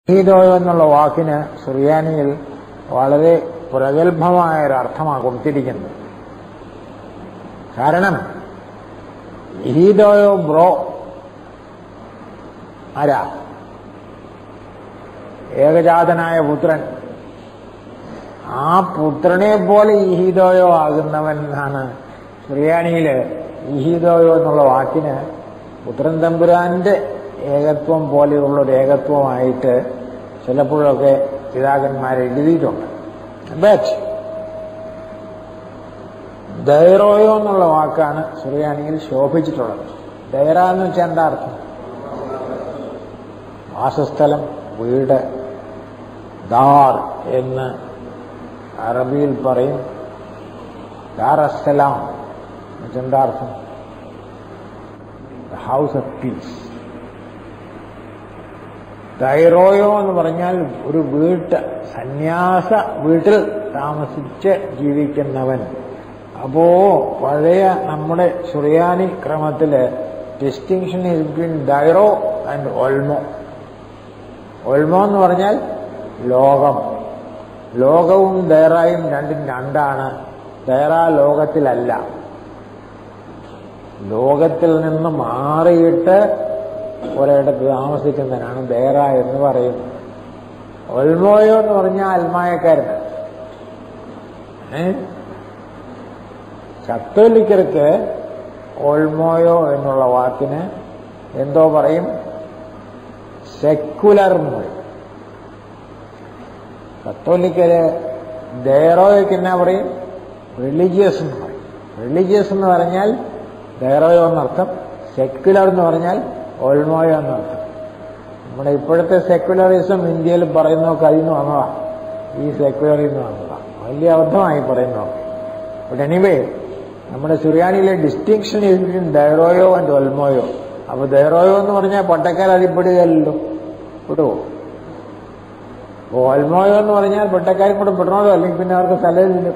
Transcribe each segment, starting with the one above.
ഹീദോയോ എന്നുള്ള വാക്കിന് സുറിയാനിയിൽ വളരെ പ്രഗത്ഭമായ ഒരു അർത്ഥമാണ് കൊടുത്തിരിക്കുന്നത് കാരണം ഹീദോയോ ബ്രോ ആരാ ഏകജാതനായ പുത്രൻ ആ പുത്രനെ പോലെ ഈഹിദോയോ ആകുന്നവൻ എന്നാണ് സുറിയാനിയില് ഈഹിദോയോ എന്നുള്ള വാക്കിന് പുത്രൻ തമ്പുരാന്റെ ഏകത്വം പോലെയുള്ള ഒരു ഏകത്വമായിട്ട് ചിലപ്പോഴൊക്കെ പിതാക്കന്മാർ എഴുതിയിട്ടുണ്ട് ബട്ട് ദൈറോയോ എന്നുള്ള വാക്കാണ് സുറിയാനിയിൽ ശോഭിച്ചിട്ടുള്ളത് ദൈറ എന്ന് വെച്ചാൽ എന്താ അർത്ഥം വാസസ്ഥലം വീട് ദാർ എന്ന് അറബിയിൽ പറയും ദാർ അസ്സലാം എന്നെന്താ അർത്ഥം ഹൗസ് ഓഫ് പീസ് തൈറോയോ എന്ന് പറഞ്ഞാൽ ഒരു വീട്ട് സന്യാസ വീട്ടിൽ താമസിച്ച് ജീവിക്കുന്നവൻ അപ്പോ പഴയ നമ്മുടെ സുറിയാനി ക്രമത്തില് ഡിസ്റ്റിങ്ഷൻ ഇസ് ബിറ്റ്വീൻ ഡൈറോ ആൻഡ് ഓൾമോ ഓൾമോ എന്ന് പറഞ്ഞാൽ ലോകം ലോകവും ദയറായും രണ്ടും രണ്ടാണ് ദയറ ലോകത്തിലല്ല ലോകത്തിൽ നിന്ന് മാറിയിട്ട് ഒരിടത്ത് താമസിക്കുന്നതിനാണ് ദേറ എന്ന് പറയുന്നത് ഒൽമോയോ എന്ന് പറഞ്ഞാൽ അൽമായക്കാരൻ കത്തോലിക്കർക്ക് ഓൾമോയോ എന്നുള്ള വാക്കിന് എന്തോ പറയും സെക്കുലർ എന്ന് പറയും കത്തോലിക്കര് ദേറോയ്ക്ക് എന്നാ പറയും റിലീജിയസ് എന്ന് പറയും റിലീജിയസ് എന്ന് പറഞ്ഞാൽ ദേറോയോ എന്നർത്ഥം സെക്യുലർ എന്ന് പറഞ്ഞാൽ ഓൾമോയോ എന്നർത്ഥം നമ്മുടെ ഇപ്പോഴത്തെ സെക്യുലറിസം ഇന്ത്യയിൽ പറയുന്നതൊക്കെ അതിൽ നിന്ന് വന്നതാ ഈ സെക്യുലറിൽ വന്നതാ വലിയ അബദ്ധമായി പറയുന്നതൊക്കെ ബട്ട് എനിവേ നമ്മുടെ സുറിയാനിയിലെ ഡിസ്റ്റിങ്ഷൻ ബിറ്റ്വീൻ ദൈറോയോ ആൻഡ് ഒൽമോയോ അപ്പൊ ദൈറോയോ എന്ന് പറഞ്ഞാൽ പട്ടക്കാർ അതിൽപ്പെടുകയല്ലോ വിടുവോ ഓൽമോയോ എന്ന് പറഞ്ഞാൽ പെട്ടക്കാരും കൂടെ പെടണമല്ലോ അല്ലെങ്കിൽ പിന്നെ അവർക്ക് സ്ഥലമില്ല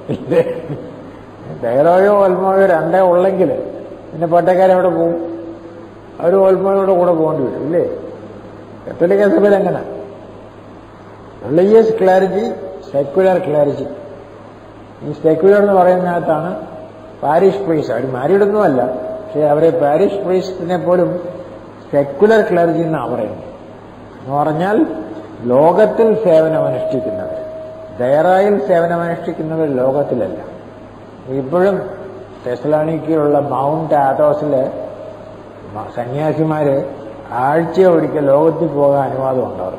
ദൈറോയോ ഓൽമോയോ രണ്ടേ ഉള്ളെങ്കിൽ പിന്നെ പെട്ടക്കാരെവിടെ പോകും അവർ ഓൽമോയോടെ കൂടെ പോകേണ്ടി വരും ഇല്ലേ കത്തോലിക്ക സഭയിൽ എങ്ങനെ റിലീജിയസ് ക്ലാരിറ്റി സെക്യുലർ ക്ലാരിറ്റി ഈ സെക്യുലർ എന്ന് പറയുന്നതിനകത്താണ് പാരിഷ് പ്രീസ് അവർ മാരിയിടൊന്നുമല്ല പക്ഷെ അവരെ പാരിഷ് പ്രീസ്റ്റിനെ പോലും സെക്യുലർ ക്ലാരിറ്റി എന്നാണ് പറയുന്നത് എന്ന് പറഞ്ഞാൽ ലോകത്തിൽ സേവനമനുഷ്ഠിക്കുന്നവർ ദയറായിൽ സേവനമനുഷ്ഠിക്കുന്നവർ ലോകത്തിലല്ല ഇപ്പോഴും ടെസ്ലാണിക്കുള്ള മൗണ്ട് ആതോസില് സന്യാസിമാര് ആഴ്ച ഒരിക്കൽ ലോകത്തിൽ പോകാൻ അനുവാദമുണ്ട് അവർ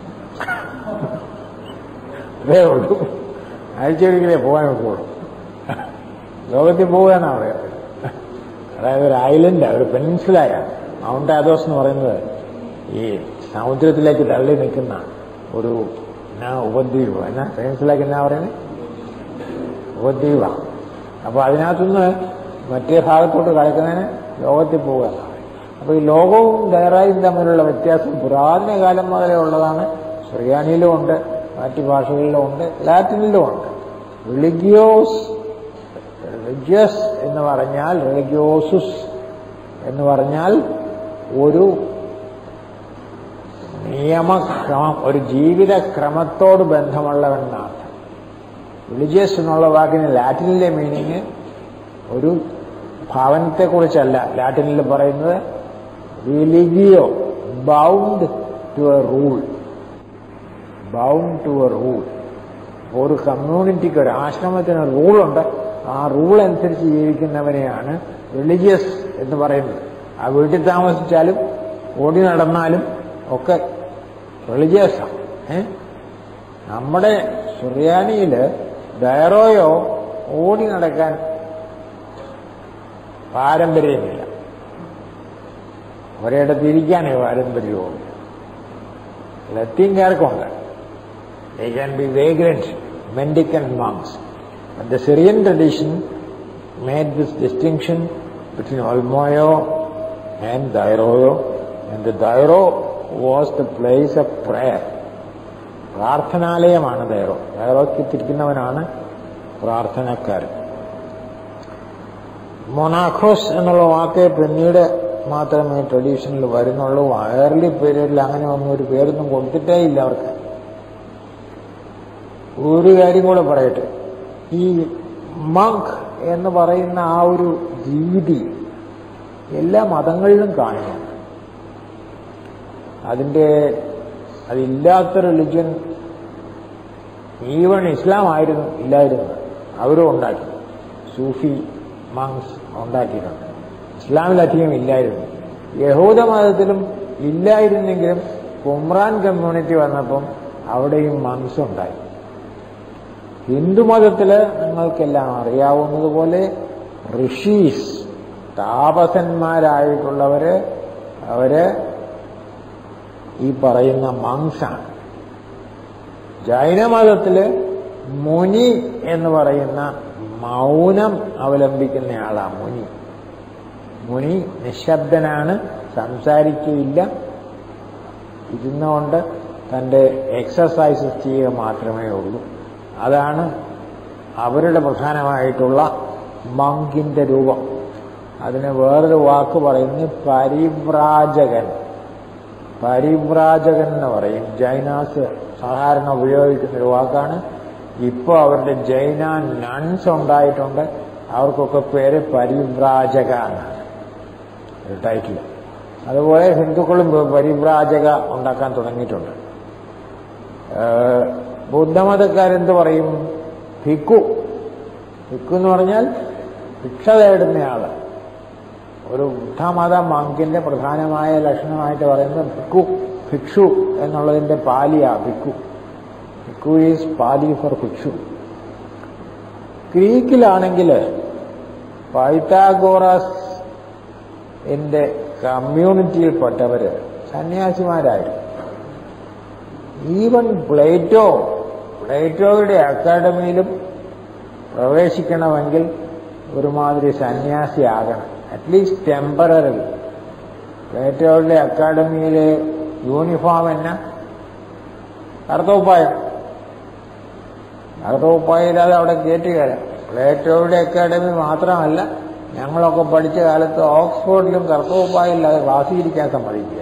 അതേ ഉള്ളൂ ആഴ്ച ഒരിക്കലേ പോകാൻ ഒക്കുള്ളൂ ലോകത്തിൽ പോകാന്നാണ് പറയുന്നത് അതായത് ഒരു ഐലൻഡ് ഒരു പെൻസിലായ മൗണ്ട് ആദോസ് എന്ന് പറയുന്നത് ഈ സമുദ്രത്തിലേക്ക് തള്ളി നിൽക്കുന്ന ഒരു എന്നാ ഉപദ്വീപ് എന്നാ പെൻസിലേക്ക് എന്നാ പറയുന്നത് ഉപദ്വീപാണ് അപ്പൊ അതിനകത്തുനിന്ന് മറ്റേ ഭാഗത്തോട്ട് കളിക്കുന്നതിന് ലോകത്തിൽ പോവുക അപ്പൊ ഈ ലോകവും ദയറായും തമ്മിലുള്ള വ്യത്യാസം പുരാതന കാലം മുതലേ ഉള്ളതാണ് സുറിയാനിയിലും ഉണ്ട് മറ്റു ഭാഷകളിലും ഉണ്ട് ലാറ്റിനിലും ഉണ്ട് റിലിഗിയോസ് റിലിജിയസ് എന്ന് പറഞ്ഞാൽ റിലിഗിയോസുസ് എന്ന് പറഞ്ഞാൽ ഒരു നിയമക്രമം ഒരു ജീവിതക്രമത്തോട് ബന്ധമുള്ളവെന്നാണ് റിലിജിയസ് എന്നുള്ള വാക്കിന് ലാറ്റിനിലെ മീനിങ് ഒരു ഭാവനത്തെക്കുറിച്ചല്ല ലാറ്റിനിൽ പറയുന്നത് റിലിജിയോ bound to a rule bound to a rule ഒരു കമ്മ്യൂണിറ്റിക്ക് ഒരു ആശ്രമത്തിന് റൂളുണ്ട് ആ റൂൾ അനുസരിച്ച് ജീവിക്കുന്നവനെയാണ് റിലിജിയസ് എന്ന് പറയുന്നത് ആ വീട്ടിൽ താമസിച്ചാലും ഓടി നടന്നാലും ഒക്കെ റിലിജിയസാണ് ഏ നമ്മുടെ സുറിയാനിയില് ഡയറോയോ ഓടി നടക്കാൻ പാരമ്പര്യമില്ല ഒരിടത്ത് ഇരിക്കാനേ പാരമ്പര്യമുള്ളൂ ലത്തീൻകാർക്കുണ്ട് they can be vagrant mendicant monks But the Syrian tradition made this distinction between Olmoyo and Dairoyo, and the Dairo was the place of prayer. പ്രാർത്ഥനാലയമാണ് ദൈറോ ദൈറോയ്ക്ക് തിരിക്കുന്നവനാണ് പ്രാർത്ഥനക്കാരൻ മൊനാഖോസ് എന്നുള്ള വാക്ക് പിന്നീട് മാത്രമേ ട്രഡീഷനിൽ വരുന്നുള്ളൂ ഏർലി പീരീഡിൽ അങ്ങനെ ഒന്നും ഒരു പേരൊന്നും കൊടുത്തിട്ടേ ഇല്ല അവർക്ക് ഒരു കാര്യം കൂടെ പറയട്ടെ ഈ മങ്ക് എന്ന് പറയുന്ന ആ ഒരു രീതി എല്ലാ മതങ്ങളിലും കാണിക്കണം അതിൻ്റെ അതില്ലാത്ത റിലിജ്യൻ ഈവൺ ഇസ്ലാം ആയിരുന്നു ഇല്ലായിരുന്നു അവരും ഉണ്ടാക്കി സൂഫി മങ്സ് ഉണ്ടാക്കിയിട്ടുണ്ട് ഇസ്ലാമിലധികം ഇല്ലായിരുന്നു യഹൂദ മതത്തിലും ഇല്ലായിരുന്നെങ്കിലും കുമ്രാൻ കമ്മ്യൂണിറ്റി വന്നപ്പം അവിടെയും മങ്സ് ഉണ്ടായി ഹിന്ദുമതത്തില് നിങ്ങൾക്കെല്ലാം അറിയാവുന്നതുപോലെ ഋഷീസ് താപസന്മാരായിട്ടുള്ളവര് അവര് ഈ പറയുന്ന മങ്സാണ് ജൈനമതത്തില് മുനി എന്ന് പറയുന്ന മൗനം അവലംബിക്കുന്നയാളാ മുനി മുനി നിശബ്ദനാണ് സംസാരിക്കുകയില്ല ഇരുന്നുകൊണ്ട് തന്റെ എക്സസൈസസ് ചെയ്യുക മാത്രമേ ഉള്ളൂ അതാണ് അവരുടെ പ്രധാനമായിട്ടുള്ള മങ്കിന്റെ രൂപം അതിന് വേറൊരു വാക്ക് പറയുന്നത് പരിവ്രാജകൻ പരിവ്രാജകൻ എന്ന് പറയും ജൈനാസ് സാധാരണ ഉപയോഗിക്കുന്ന ഒരു വാക്കാണ് ഇപ്പോൾ അവരുടെ ജൈന നൺസ് ഉണ്ടായിട്ടുണ്ട് അവർക്കൊക്കെ പേര് പരിവ്രാജക എന്നാണ് ഒരു ടൈറ്റിൽ അതുപോലെ ഹിന്ദുക്കളും പരിവ്രാജക ഉണ്ടാക്കാൻ തുടങ്ങിയിട്ടുണ്ട് ബുദ്ധമതക്കാരെന്ത് പറയും ഭിക്കു ഭിക്കു എന്ന് പറഞ്ഞാൽ ഭിക്ഷ തേടുന്നയാള് ഒരു ബുദ്ധമത മങ്കിന്റെ പ്രധാനമായ ലക്ഷണമായിട്ട് പറയുന്നത് ഭിക്കു ഭിക്ഷു എന്നുള്ളതിന്റെ പാലിയാ ഭിക്കു ഭിക്കു ഈസ് പാലി ഫോർ ഭിക്ഷു ഗ്രീക്കിലാണെങ്കിൽ പൈത്താഗോറസ് എന്റെ കമ്മ്യൂണിറ്റിയിൽപ്പെട്ടവര് സന്യാസിമാരായിരുന്നു ഈവൻ പ്ലേറ്റോ പ്ലേറ്റോയുടെ അക്കാഡമിയിലും പ്രവേശിക്കണമെങ്കിൽ ഒരുമാതിരി സന്യാസിയാകണം അറ്റ്ലീസ്റ്റ് ടെമ്പററി പ്ലേറ്റോയുടെ അക്കാഡമിയിലെ യൂണിഫോം എന്ന കറുത്തവുപ്പായം കറുത്തവുപ്പായില്ലാതെ അവിടെ കയറ്റുകയല്ല പ്ലേറ്റോയുടെ അക്കാഡമി മാത്രമല്ല ഞങ്ങളൊക്കെ പഠിച്ച കാലത്ത് ഓക്സ്ഫോർഡിലും കറുത്തവുപ്പായില്ലാതെ ക്ലാസ്സിൽ ഇരിക്കാൻ സമ്മതിക്കില്ല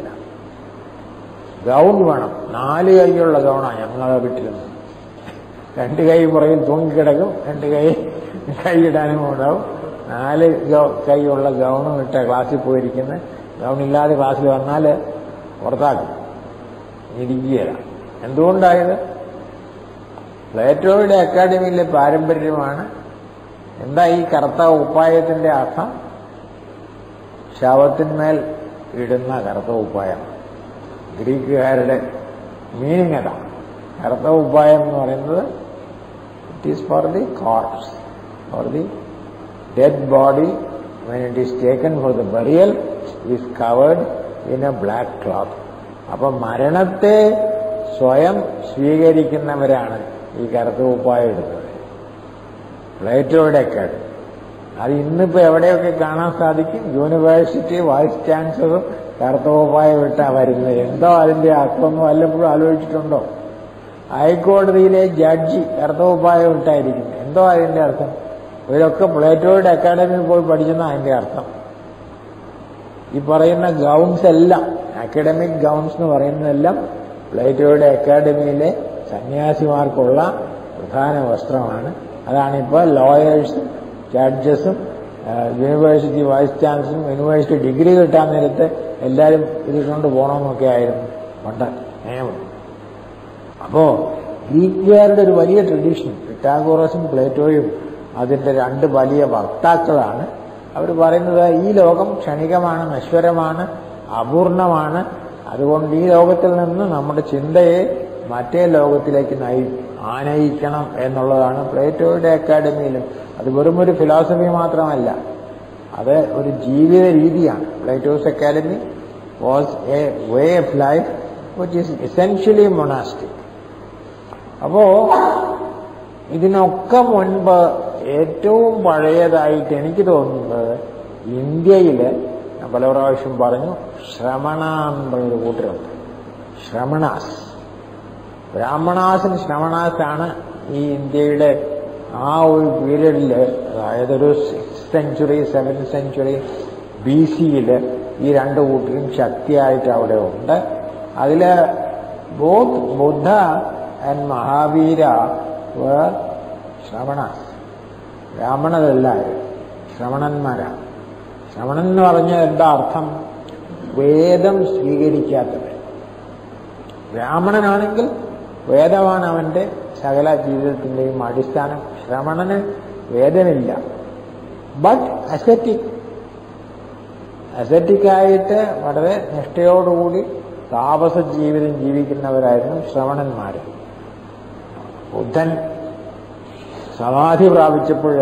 ഗൗൺ വേണം നാല് കൈയുള്ള ഗൗണാണ് ഞങ്ങളെ വീട്ടിലുണ്ട് രണ്ട് കൈ പുറകിൽ തൂങ്ങിക്കിടക്കും രണ്ട് കൈ കൈയിടാനും ഉണ്ടാവും നാല് കൈയുള്ള ഗൗണും ഇട്ട ക്ലാസ്സിൽ പോയിരിക്കുന്ന ഗൗണില്ലാതെ ക്ലാസ്സിൽ വന്നാൽ പുറത്താക്കും ഇരിക്കുകയില്ല എന്തുകൊണ്ടായത് പ്ലേറ്റോയുടെ അക്കാഡമിയിലെ പാരമ്പര്യമാണ് എന്താ ഈ കറുത്ത ഉപ്പായത്തിന്റെ അർത്ഥം ശവത്തിന്മേൽ ഇടുന്ന കറുത്ത ഉപ്പായം ഗ്രീക്കുകാരുടെ മീനിങ് അതാണ് കറുത്ത ഉപ്പായം എന്ന് പറയുന്നത് it is for the corpse for the dead body when it is taken for the burial is covered in a black cloth അപ്പൊ മരണത്തെ സ്വയം സ്വീകരിക്കുന്നവരാണ് ഈ കറുത്ത ഉപ്പായം ഇടുന്നത് പ്ലേറ്റോയുടെ അക്കാഡമി അത് ഇന്നിപ്പോ എവിടെയൊക്കെ കാണാൻ സാധിക്കും യൂണിവേഴ്സിറ്റി വൈസ് ചാൻസലറും കറുത്തവുപ്പായം ഇട്ടാ വരുന്നത് എന്തോ അതിന്റെ അർത്ഥം വല്ലപ്പോഴും ആലോചിച്ചിട്ടുണ്ടോ ഹൈക്കോടതിയിലെ ജഡ്ജി കറുത്തവുപ്പായം ഇട്ടായിരിക്കുന്നത് എന്തോ അതിന്റെ അർത്ഥം ഇവരൊക്കെ പ്ലേറ്റോയുടെ അക്കാഡമിയിൽ പോയി പഠിച്ചെന്ന അതിന്റെ അർത്ഥം ഈ പറയുന്ന ഗൗൺസ് എല്ലാം അക്കാഡമിക് ഗൗൺസ് എന്ന് പറയുന്നതെല്ലാം പ്ലേറ്റോയുടെ അക്കാഡമിയിലെ സന്യാസിമാർക്കുള്ള പ്രധാന വസ്ത്രമാണ് അതാണിപ്പോൾ ലോയേഴ്സും ജഡ്ജസും യൂണിവേഴ്സിറ്റി വൈസ് ചാൻസലറും യൂണിവേഴ്സിറ്റി ഡിഗ്രി കിട്ടാൻ നേരത്ത് എല്ലാവരും ഇത് കൊണ്ട് പോകണമെന്നൊക്കെ ആയിരുന്നു പണ്ട് നിയമം അപ്പോ ഗ്രീക്കുകാരുടെ ഒരു വലിയ ട്രഡീഷൻ പിറ്റാഗോറസും പ്ലേറ്റോയും അതിന്റെ രണ്ട് വലിയ വക്താക്കളാണ് അവർ പറയുന്നത് ഈ ലോകം ക്ഷണികമാണ് നശ്വരമാണ് അപൂർണമാണ് അതുകൊണ്ട് ഈ ലോകത്തിൽ നിന്ന് നമ്മുടെ ചിന്തയെ മറ്റേ ലോകത്തിലേക്ക് നയി ആനയിക്കണം എന്നുള്ളതാണ് പ്ലേറ്റോയുടെ അക്കാഡമിയിലും അത് വെറും ഒരു ഫിലോസഫി മാത്രമല്ല അത് ഒരു ജീവിത രീതിയാണ് Plato's Academy was a way of life which is essentially monastic അപ്പോ ഇതിനൊക്കെ മുൻപ് ഏറ്റവും പഴയതായിട്ട് എനിക്ക് തോന്നുന്നത് ഇന്ത്യയില് ഞാൻ പല പ്രാവശ്യം പറഞ്ഞു ശ്രമണ എന്നുള്ളൊരു കൂട്ടരുണ്ട് ശ്രമണാസ് ബ്രാഹ്മണാസിന് ശ്രമണാസാണ് ഈ ഇന്ത്യയുടെ ആ ഒരു പീരീഡിൽ അതായത് ഒരു six century seventh century B സിയിൽ ഈ രണ്ട് കൂട്ടരും ശക്തിയായിട്ട് അവിടെ ഉണ്ട് അതില് both Buddha and Mahavira were shramana ബ്രാഹ്മണരല്ലായിരുന്നു ശ്രവണന്മാരാണ് ശ്രവണൻ എന്ന് പറഞ്ഞാൽ എന്താ അർത്ഥം വേദം സ്വീകരിക്കാത്തവർ ബ്രാഹ്മണനാണെങ്കിൽ വേദമാണ് അവന്റെ സകല ജീവിതത്തിന്റെയും അടിസ്ഥാനം ശ്രവണന് വേദമില്ല ബട്ട് അസറ്റിക് അസറ്റിക്കായിട്ട് വളരെ നിഷ്ഠയോടുകൂടി താപസ ജീവിതം ജീവിക്കുന്നവരായിരുന്നു ശ്രവണന്മാർ ബുദ്ധൻ സമാധി പ്രാപിച്ചപ്പോൾ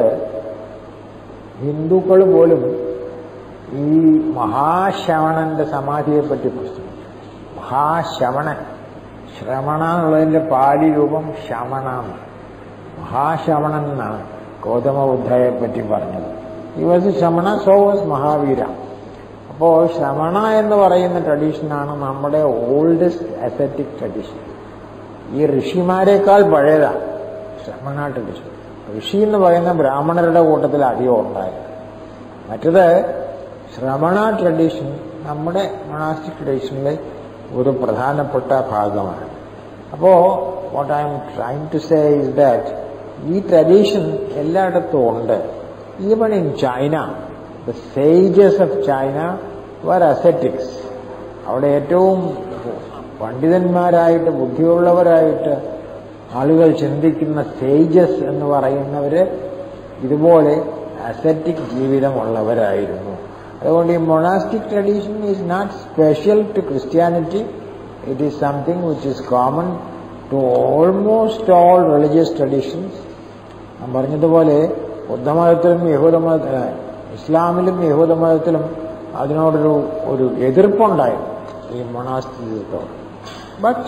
ഹിന്ദുക്കൾ പോലും ഈ മഹാശ്രവണന്റെ സമാധിയെപ്പറ്റി പ്രശ്നിച്ചു മഹാശ്രവണൻ ശ്രവണ എന്നുള്ളതിന്റെ പാലി രൂപം ശമണ മഹാശ്രവണൻ എന്നാണ് ഗൗതമ ബുദ്ധയെ പറ്റി പറഞ്ഞത് ഈ was shramana so was Mahavira അപ്പോ ശ്രവണ എന്ന് പറയുന്ന ട്രഡീഷനാണ് നമ്മുടെ ഓൾഡസ്റ്റ് അസറ്റിക് ട്രഡീഷൻ ഈ ഋഷിമാരെക്കാൾ പഴയതാണ് ശ്രമണ ട്രഡീഷൻ ഋഷി എന്ന് പറയുന്ന ബ്രാഹ്മണരുടെ കൂട്ടത്തിൽ അധികം ഉണ്ടായത് മറ്റത് ശ്രമണ ട്രഡീഷൻ നമ്മുടെ മൊണാസ്റ്റിക് ട്രഡീഷനിലെ ഒരു പ്രധാനപ്പെട്ട ഭാഗമാണ് അപ്പോ what I'm trying to say is that ഈ ട്രഡീഷൻ എല്ലായിടത്തും ഉണ്ട് even in China the sages of China were ascetics അവിടെ ഏറ്റവും പണ്ഡിതന്മാരായിട്ട് ബുദ്ധിയുള്ളവരായിട്ട് ആളുകൾ ചിന്തിക്കുന്ന സേജസ് എന്ന് പറയുന്നവര് ഇതുപോലെ അസറ്റിക് ജീവിതമുള്ളവരായിരുന്നു അതുകൊണ്ട് ഈ monastic tradition is not special to Christianity it is something which is common to almost all religious traditions ഞാൻ പറഞ്ഞതുപോലെ ബുദ്ധമതത്തിലും യഹൂദമത ഇസ്ലാമിലും യഹൂദമതത്തിലും അതിനോടൊരു ഒരു എതിർപ്പുണ്ടായിരുന്നു ഈ മൊണാസ്റ്റികത്തോട് but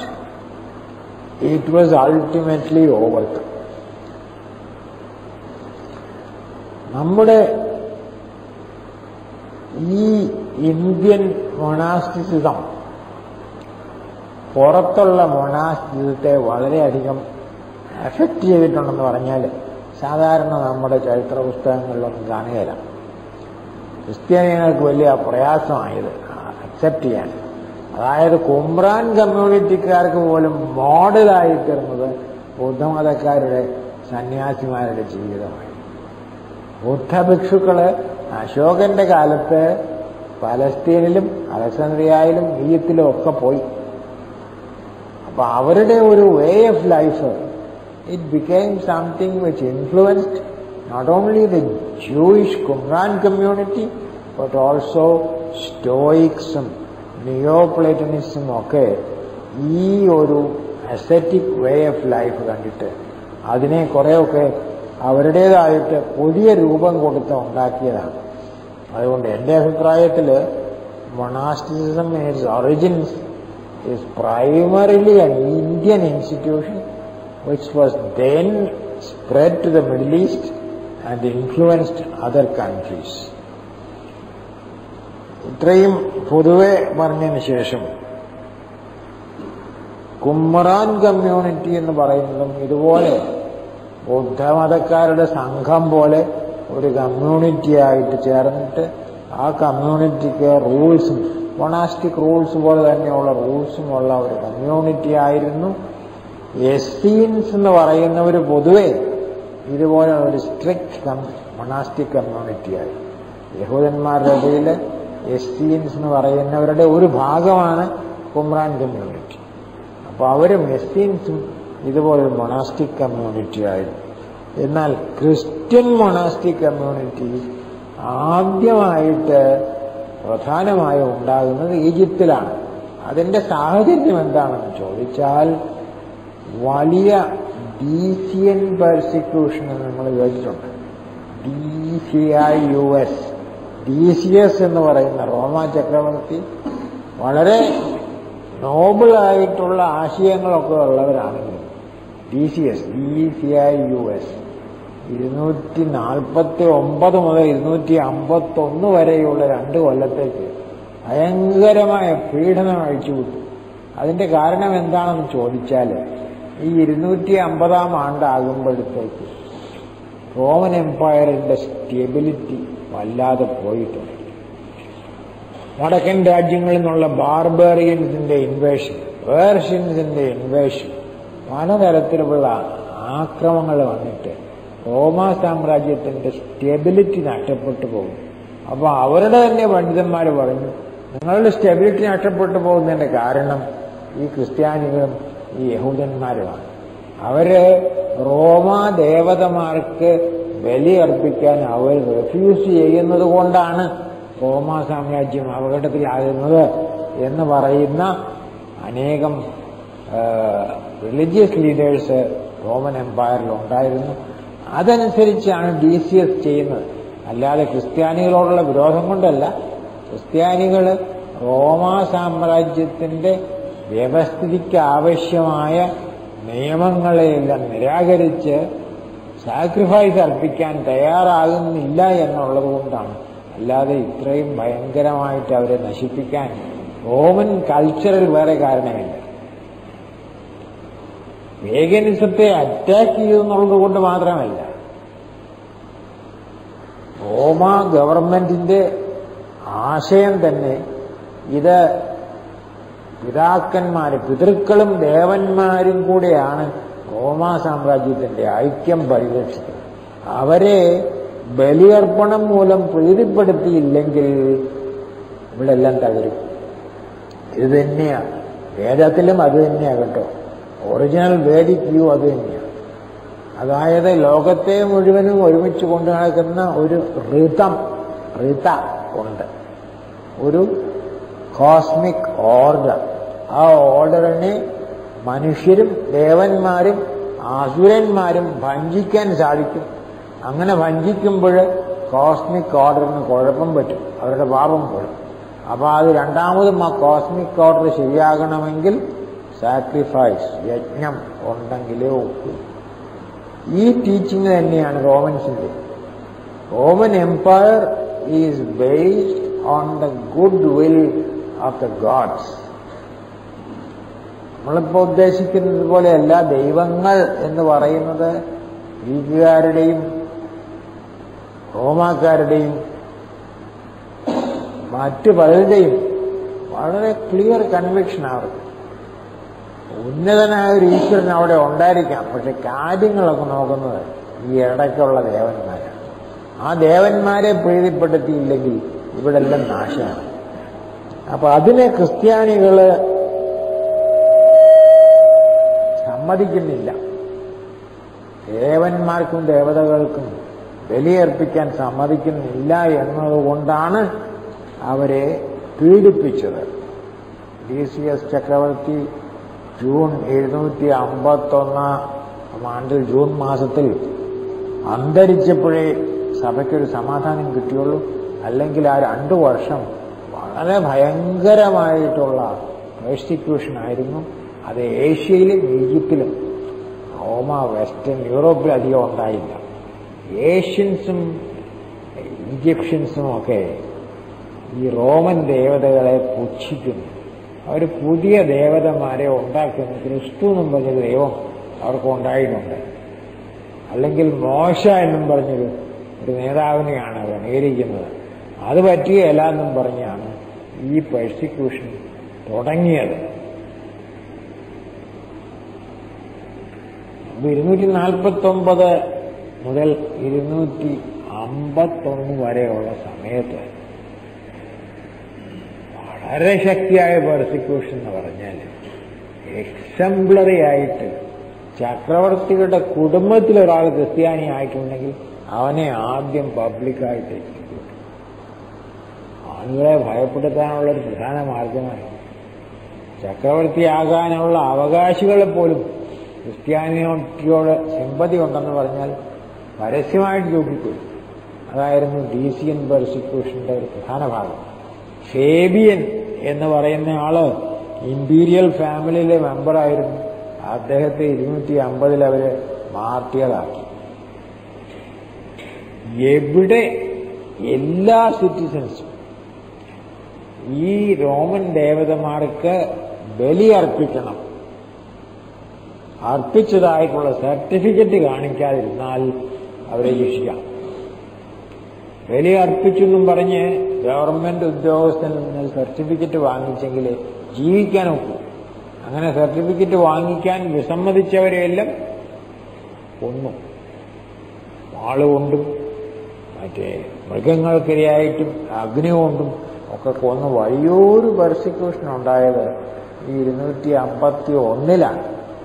it was ultimately overcome നമ്മുടെ ഈ ഇന്ത്യൻ മൊണാസ്റ്റിസിസം പുറത്തുള്ള മൊണാസ്റ്റിസത്തെ വളരെയധികം എഫക്റ്റ് ചെയ്തിട്ടുണ്ടെന്ന് പറഞ്ഞാൽ സാധാരണ നമ്മുടെ ചരിത്ര പുസ്തകങ്ങളിലൊന്നും കാണുകയില്ല ക്രിസ്ത്യാനികൾക്ക് വലിയ പ്രയാസമായത് അക്സെപ്റ്റ് ചെയ്യാൻ അതായത് കുമ്രാൻ കമ്മ്യൂണിറ്റിക്കാർക്ക് പോലും മോഡലായി തീർന്നത് ബുദ്ധമതക്കാരുടെ സന്യാസിമാരുടെ ജീവിതമായി ബുദ്ധഭിക്ഷുക്കള് അശോകന്റെ കാലത്ത് പലസ്തീനിലും അലക്സാണ്ട്രിയയിലും ഈജിപ്തിലും ഒക്കെ പോയി അപ്പൊ അവരുടെ ഒരു way of life it became something which influenced not only the Jewish Qumran community but also സ്റ്റോയിക്സും നിയോപ്ലേറ്റനിസം ഒക്കെ ഈ ഒരു അസറ്റിക് വേ ഓഫ് ലൈഫ് കണ്ടിട്ട് അതിനെ കുറേയൊക്കെ അവരുടേതായിട്ട് പുതിയ രൂപം കൊടുത്ത് ഉണ്ടാക്കിയതാണ് അതുകൊണ്ട് എൻ്റെ അഭിപ്രായത്തിൽ monasticism is origins is primarily an Indian institution which was then spread to the Middle East and influenced other countries. ഇത്രയും പൊതുവെ പറഞ്ഞതിന് ശേഷം കുമ്മറാൻ കമ്മ്യൂണിറ്റി എന്ന് പറയുന്നതും ഇതുപോലെ ബുദ്ധമതക്കാരുടെ സംഘം പോലെ ഒരു കമ്മ്യൂണിറ്റി ആയിട്ട് ചേർന്നിട്ട് ആ കമ്മ്യൂണിറ്റിക്ക് റൂൾസും മൊണാസ്റ്റിക് റൂൾസ് പോലെ തന്നെയുള്ള റൂൾസും ഉള്ള ഒരു കമ്മ്യൂണിറ്റി ആയിരുന്നു എസ്സീൻസ് എന്ന് പറയുന്നവർ പൊതുവെ ഇതുപോലെ ഒരു സ്ട്രിക്റ്റ് മൊണാസ്റ്റിക് കമ്മ്യൂണിറ്റിയായി യഹൂദന്മാരുടെ ഇടയിൽ എസ്സീൻസ് എന്ന് പറയുന്നവരുടെ ഒരു ഭാഗമാണ് കുമ്രാൻ കമ്മ്യൂണിറ്റി അപ്പോൾ അവരും എസ്സീൻസും ഇതുപോലെ മൊണാസ്റ്റിക് കമ്മ്യൂണിറ്റി ആയിരുന്നു എന്നാൽ ക്രിസ്ത്യൻ മൊണാസ്റ്റിക് കമ്മ്യൂണിറ്റി ആദ്യമായിട്ട് പ്രധാനമായും ഉണ്ടാകുന്നത് ഈജിപ്തിലാണ് അതിന്റെ സാഹചര്യം എന്താണെന്ന് ചോദിച്ചാൽ വലിയ ഡീസിയൻ പെർസിക്യൂഷൻ എന്ന് നമ്മൾ കേട്ടിട്ടുണ്ട് D C I U S D C S എന്ന് പറയുന്ന റോമ ചക്രവർത്തി വളരെ നോബിളായിട്ടുള്ള ആശയങ്ങളൊക്കെ ഉള്ളവരാണെങ്കിലും D C S D C I U S ഇരുന്നൂറ്റി നാൽപ്പത്തി ഒമ്പത് മുതൽ ഇരുന്നൂറ്റി അമ്പത്തി ഒന്ന് വരെയുള്ള രണ്ട് കൊല്ലത്തേക്ക് ഭയങ്കരമായ പീഡനം അഴിച്ചുവിട്ടു അതിന്റെ കാരണം എന്താണെന്ന് ചോദിച്ചാൽ ഈ ഇരുന്നൂറ്റി അമ്പതാം ആണ്ടാകുമ്പോഴത്തേക്ക് റോമൻ എംപയറിന്റെ സ്റ്റെബിലിറ്റി വല്ലാതെ പോയിട്ടുണ്ട് വടക്കൻ രാജ്യങ്ങളിൽ നിന്നുള്ള ബാർബേറിയൻസിന്റെ ഇൻവേഷൻ പേർഷ്യൻസിന്റെ ഇൻവേഷൻ പലതരത്തിലുള്ള ആക്രമങ്ങൾ വന്നിട്ട് റോമാ സാമ്രാജ്യത്തിന്റെ സ്റ്റെബിലിറ്റി നഷ്ടപ്പെട്ടു പോകും അപ്പോൾ അവരുടെ തന്നെ പണ്ഡിതന്മാർ പറഞ്ഞു നിങ്ങളുടെ സ്റ്റെബിലിറ്റി നഷ്ടപ്പെട്ടു പോകുന്നതിന്റെ കാരണം ഈ ക്രിസ്ത്യാനികളും ഈ യഹൂദന്മാരുമാണ് അവര് റോമാ ദേവതമാർക്ക് ബലിയർപ്പിക്കാൻ അവർ റെഫ്യൂസ് ചെയ്യുന്നത് കൊണ്ടാണ് റോമാ സാമ്രാജ്യം അപകടത്തിലാകുന്നത് എന്ന് പറയുന്ന അനേകം റിലീജിയസ് ലീഡേഴ്സ് റോമൻ എംപയറിൽ ഉണ്ടായിരുന്നു അതനുസരിച്ചാണ് ഡി സി എസ് ചെയ്യുന്നത് അല്ലാതെ ക്രിസ്ത്യാനികളോടുള്ള വിരോധം കൊണ്ടല്ല ക്രിസ്ത്യാനികൾ റോമാ സാമ്രാജ്യത്തിന്റെ വ്യവസ്ഥിതിക്ക് ആവശ്യമായ നിയമങ്ങളെയെല്ലാം നിരാകരിച്ച് സാക്രിഫൈസ് അർപ്പിക്കാൻ തയ്യാറാകുന്നില്ല എന്നുള്ളത് കൊണ്ടാണ് അല്ലാതെ ഇത്രയും ഭയങ്കരമായിട്ട് അവരെ നശിപ്പിക്കാൻ റോമൻ കൾച്ചറിൽ വേറെ കാരണമില്ല വേഗനിസത്തെ അറ്റാക്ക് ചെയ്തു എന്നുള്ളത് കൊണ്ട് മാത്രമല്ല റോമ ഗവൺമെന്റിന്റെ ആശയം തന്നെ ഇത് പിതാക്കന്മാര് പിതൃക്കളും ദേവന്മാരും കൂടെയാണ് റോമാ സാമ്രാജ്യത്തിന്റെ ഐക്യം പരിരക്ഷിക്കുന്നത് അവരെ ബലിയർപ്പണം മൂലം പ്രീതിപ്പെടുത്തിയില്ലെങ്കിൽ ഇവിടെ എല്ലാം തകരും ഇത് തന്നെയാണ് വേദത്തിലും അത് തന്നെയാണ് കേട്ടോ ഒറിജിനൽ വേദിക് വ്യൂ അത് തന്നെയാണ് അതായത് ലോകത്തെ മുഴുവനും ഒരുമിച്ച് കൊണ്ടു നടക്കുന്ന ഒരു ഋതം ഋത ഉണ്ട് ഒരു കോസ്മിക് ഓർഡർ ആ ഓർഡറിനെ മനുഷ്യരും ദേവന്മാരും അസുരന്മാരും ഭഞ്ചിക്കാൻ സാധിക്കും അങ്ങനെ ഭഞ്ചിക്കുമ്പോൾ കോസ്മിക് ഓർഡറിന് കുഴപ്പം പറ്റും അവരുടെ പാപം പോലും അപ്പോൾ അത് രണ്ടാമതും ആ കോസ്മിക് ഓർഡർ ശരിയാകണമെങ്കിൽ സാക്രിഫൈസ് യജ്ഞം ഉണ്ടെങ്കിലേ ഒക്കൂ ഈ ടീച്ചിങ് തന്നെയാണ് റോമൻസിന്റെ Roman empire is based on the good will of the gods നമ്മളിപ്പോൾ ഉദ്ദേശിക്കുന്നത് പോലെയല്ല ദൈവങ്ങൾ എന്ന് പറയുന്നത് ഗ്രീക്കുകാരുടെയും റോമാക്കാരുടെയും മറ്റു പലരുടെയും വളരെ ക്ലിയർ കൺവിക്ഷൻ അവർക്ക് ഉന്നതനായ ഒരു ഈശ്വരൻ അവിടെ ഉണ്ടായിരിക്കാം പക്ഷെ കാര്യങ്ങളൊക്കെ നോക്കുന്നത് ഈ ഇടയ്ക്കുള്ള ദേവന്മാരാണ് ആ ദേവന്മാരെ പ്രീതിപ്പെടുത്തിയില്ലെങ്കിൽ ഇവിടെ എല്ലാം നാശമാണ് അപ്പൊ അതിനെ ക്രിസ്ത്യാനികള് സമ്മതിക്കുന്നില്ല ദേവന്മാർക്കും ദേവതകൾക്കും ബലിയർപ്പിക്കാൻ സമ്മതിക്കുന്നില്ല എന്നതുകൊണ്ടാണ് അവരെ പീഡിപ്പിച്ചത് ഡി സി എസ് ചക്രവർത്തി ജൂൺ എഴുന്നൂറ്റി അമ്പത്തൊന്നാം ആണ്ടിൽ ജൂൺ മാസത്തിൽ അന്തരിച്ചപ്പോഴേ സഭയ്ക്കൊരു സമാധാനം കിട്ടിയുള്ളൂ അല്ലെങ്കിൽ ആ രണ്ടു വർഷം വളരെ ഭയങ്കരമായിട്ടുള്ള പ്രോസിക്യൂഷൻ ആയിരുന്നു അത് ഏഷ്യയിലും ഈജിപ്തിലും റോമ വെസ്റ്റേൺ യൂറോപ്പിൽ അധികം ഉണ്ടായില്ല ഏഷ്യൻസും ഈജിപ്ഷ്യൻസും ഒക്കെ ഈ റോമൻ ദേവതകളെ പുച്ഛിക്കുന്നു അവർ പുതിയ ദേവതമാരെ ഉണ്ടാക്കുന്നു ക്രിസ്തു എന്നും പറഞ്ഞ ദൈവം അവർക്ക് ഉണ്ടായിട്ടുണ്ട് അല്ലെങ്കിൽ മോശ എന്നും പറഞ്ഞൊരു ഒരു നേതാവിനെയാണ് അവർ അനുകരിക്കുന്നത് അത് പറ്റുകയല്ല എന്നും പറഞ്ഞാണ് ഈ പെർസിക്യൂഷൻ തുടങ്ങിയത് അപ്പൊ ഇരുന്നൂറ്റി നാൽപ്പത്തി ഒമ്പത് മുതൽ ഇരുന്നൂറ്റി അമ്പത്തൊന്ന് വരെയുള്ള സമയത്ത് വളരെ ശക്തിയായ പെർസിക്യൂഷൻ എന്ന് പറഞ്ഞാൽ എക്സംപ്ലറി ആയിട്ട് ചക്രവർത്തികളുടെ കുടുംബത്തിൽ ഒരാൾ ക്രിസ്ത്യാനി ആയിട്ടുണ്ടെങ്കിൽ അവനെ ആദ്യം പബ്ലിക്കായിട്ട് എക്സിക്യൂട്ട് ആളുകളെ ഭയപ്പെടുത്താനുള്ള ഒരു പ്രധാന മാർഗമായി ചക്രവർത്തിയാകാനുള്ള അവകാശികളെ പോലും ക്രിസ്ത്യാനിയോട് സിമ്പതി ഉണ്ടെന്ന് പറഞ്ഞാൽ പരസ്യമായിട്ട് തൂക്കിക്കൊള്ളു അതായിരുന്നു ഡി സി എൻ പെർസിക്യൂഷന്റെ ഒരു പ്രധാന ഭാഗം ഫേബിയൻ എന്ന് പറയുന്ന ആള് ഇമ്പീരിയൽ ഫാമിലിയിലെ മെമ്പറായിരുന്നു അദ്ദേഹത്തെ ഇരുന്നൂറ്റി അമ്പതിൽ അവര് മാർട്ടിയറാക്കി എവിടെ എല്ലാ സിറ്റിസൺസും ഈ റോമൻ ദേവതമാർക്ക് ബലി അർപ്പിക്കണം അർപ്പിച്ചതായിട്ടുള്ള സർട്ടിഫിക്കറ്റ് കാണിക്കാതിരുന്നാൽ അവരെ ശിക്ഷിക്കാം ബലി അർപ്പിച്ചെന്നും പറഞ്ഞ് ഗവൺമെന്റ് ഉദ്യോഗസ്ഥനിൽ നിന്ന് സർട്ടിഫിക്കറ്റ് വാങ്ങിച്ചെങ്കിൽ ജീവിക്കാൻ ഒക്കും അങ്ങനെ സർട്ടിഫിക്കറ്റ് വാങ്ങിക്കാൻ വിസമ്മതിച്ചവരെയെല്ലാം കൊന്നു വാളുകൊണ്ടും മറ്റേ മൃഗങ്ങൾക്കിരയായിട്ടും അഗ്നി കൊണ്ടും ഒക്കെ കൊന്ന് വലിയൊരു പെർസിക്യൂഷൻ ഉണ്ടായത് ഈ ഇരുന്നൂറ്റി അമ്പത്തി ഒന്നിലാണ്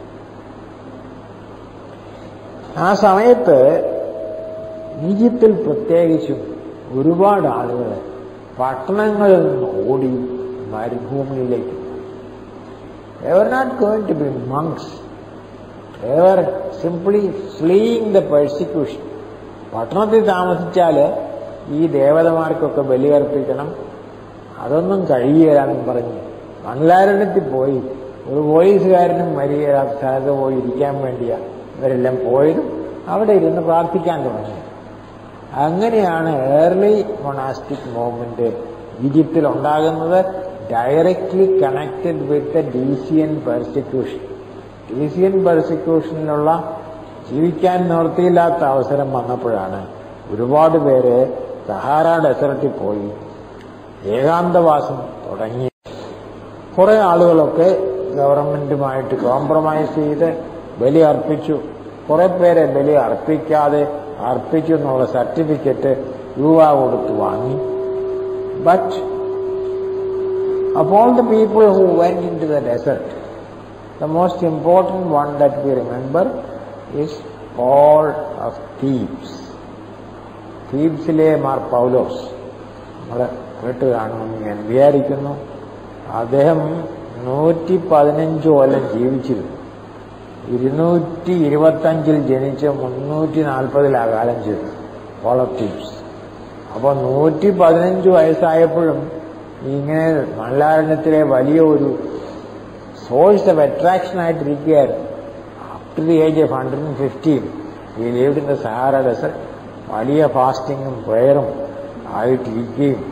ആ സമയത്ത് ഈജിപ്തിൽ പ്രത്യേകിച്ചും ഒരുപാട് ആളുകൾ പട്ടണങ്ങളിൽ നിന്ന് ഓടി മരുഭൂമിയിലേക്ക് They were not going to be monks. They were simply fleeing the persecution. പട്ടണത്തിൽ താമസിച്ചാൽ ഈ ദേവതമാർക്കൊക്കെ ബലിയർപ്പിക്കണം അതൊന്നും കഴിയുകയാണെന്ന് പറഞ്ഞ് മംഗലാരണ്യത്തിൽ പോയി ഒരു പോലീസുകാരനും മരിയാത്ത സ്ഥലത്ത് പോയി ഇരിക്കാൻ വേണ്ടിയാ ഇവരെല്ലാം പോയതും അവിടെ ഇരുന്ന് പ്രാർത്ഥിക്കാൻ തുടങ്ങി അങ്ങനെയാണ് ഏർലി മൊണാസ്റ്റിക് മൂവ്മെന്റ് ഈജിപ്തിൽ ഉണ്ടാകുന്നത് directly connected with Decian persecution Decian പെർസിക്യൂഷനിലുള്ള ജീവിക്കാൻ നിവൃത്തിയില്ലാത്ത അവസരം വന്നപ്പോഴാണ് ഒരുപാട് പേര് സഹാറ ഡെസർട്ടിൽ പോയി ഏകാന്തവാസം തുടങ്ങി കുറെ ആളുകളൊക്കെ ഗവൺമെന്റുമായിട്ട് കോംപ്രമൈസ് ചെയ്ത് ബലി അർപ്പിച്ചു കുറെ പേരെ ബലി അർപ്പിക്കാതെ അർപ്പിച്ചു എന്നുള്ള സർട്ടിഫിക്കറ്റ് രൂപ കൊടുത്ത് വാങ്ങി but of all the people who went into the desert, the most important one that we remember is Paul of Thebes. തീബ്സിലെ മാർ പൗലോസ് നമ്മൾ കേട്ട് കാണുമെന്ന് ഞാൻ വിചാരിക്കുന്നു അദ്ദേഹം നൂറ്റി പതിനഞ്ച് കൊല്ലം ജീവിച്ചിരുന്നു ഇരുന്നൂറ്റി ഇരുപത്തഞ്ചിൽ ജനിച്ച് മുന്നൂറ്റി നാൽപ്പതിലാ കാലം ചെയ്തു പോൾ ഓഫ് തീബ്സ് അപ്പോൾ നൂറ്റി പതിനഞ്ച് വയസ്സായപ്പോഴും ഇങ്ങനെ മല്ലാരണ്യത്തിലെ വലിയ ഒരു സോഴ്സ് ഓഫ് അട്രാക്ഷൻ ആയിട്ടിരിക്കുകയായിരുന്നു up to the age of hundred and fifteen he lived in the Sahara desert വലിയ ഫാസ്റ്റിങ്ങും പ്രയറും ആയിട്ടിരിക്കുകയും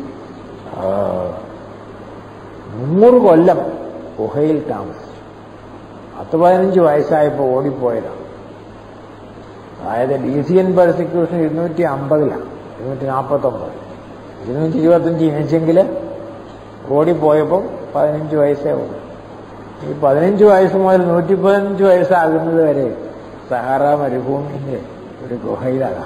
നൂറ് കൊല്ലം ഗുഹയിൽ താമസിച്ചു പത്ത് പതിനഞ്ച് വയസ്സായപ്പോൾ ഓടിപ്പോയതാണ് അതായത് ഡീസിയൻ പെർസിക്യൂഷൻ ഇരുന്നൂറ്റി അമ്പതിലാണ് ഇരുന്നൂറ്റി നാൽപ്പത്തൊമ്പത് ഇരുന്നൂറ്റി ഇരുപത്തഞ്ച് ജനിച്ചെങ്കിൽ ഓടിപ്പോയപ്പോൾ പതിനഞ്ച് വയസ്സേ ഉള്ളൂ ഈ പതിനഞ്ച് വയസ്സ് മുതൽ നൂറ്റി പതിനഞ്ച് വയസ്സാകുന്നത് വരെ സഹാറ മരുഭൂമിന്റെ ഒരു ഗുഹയിലാണ്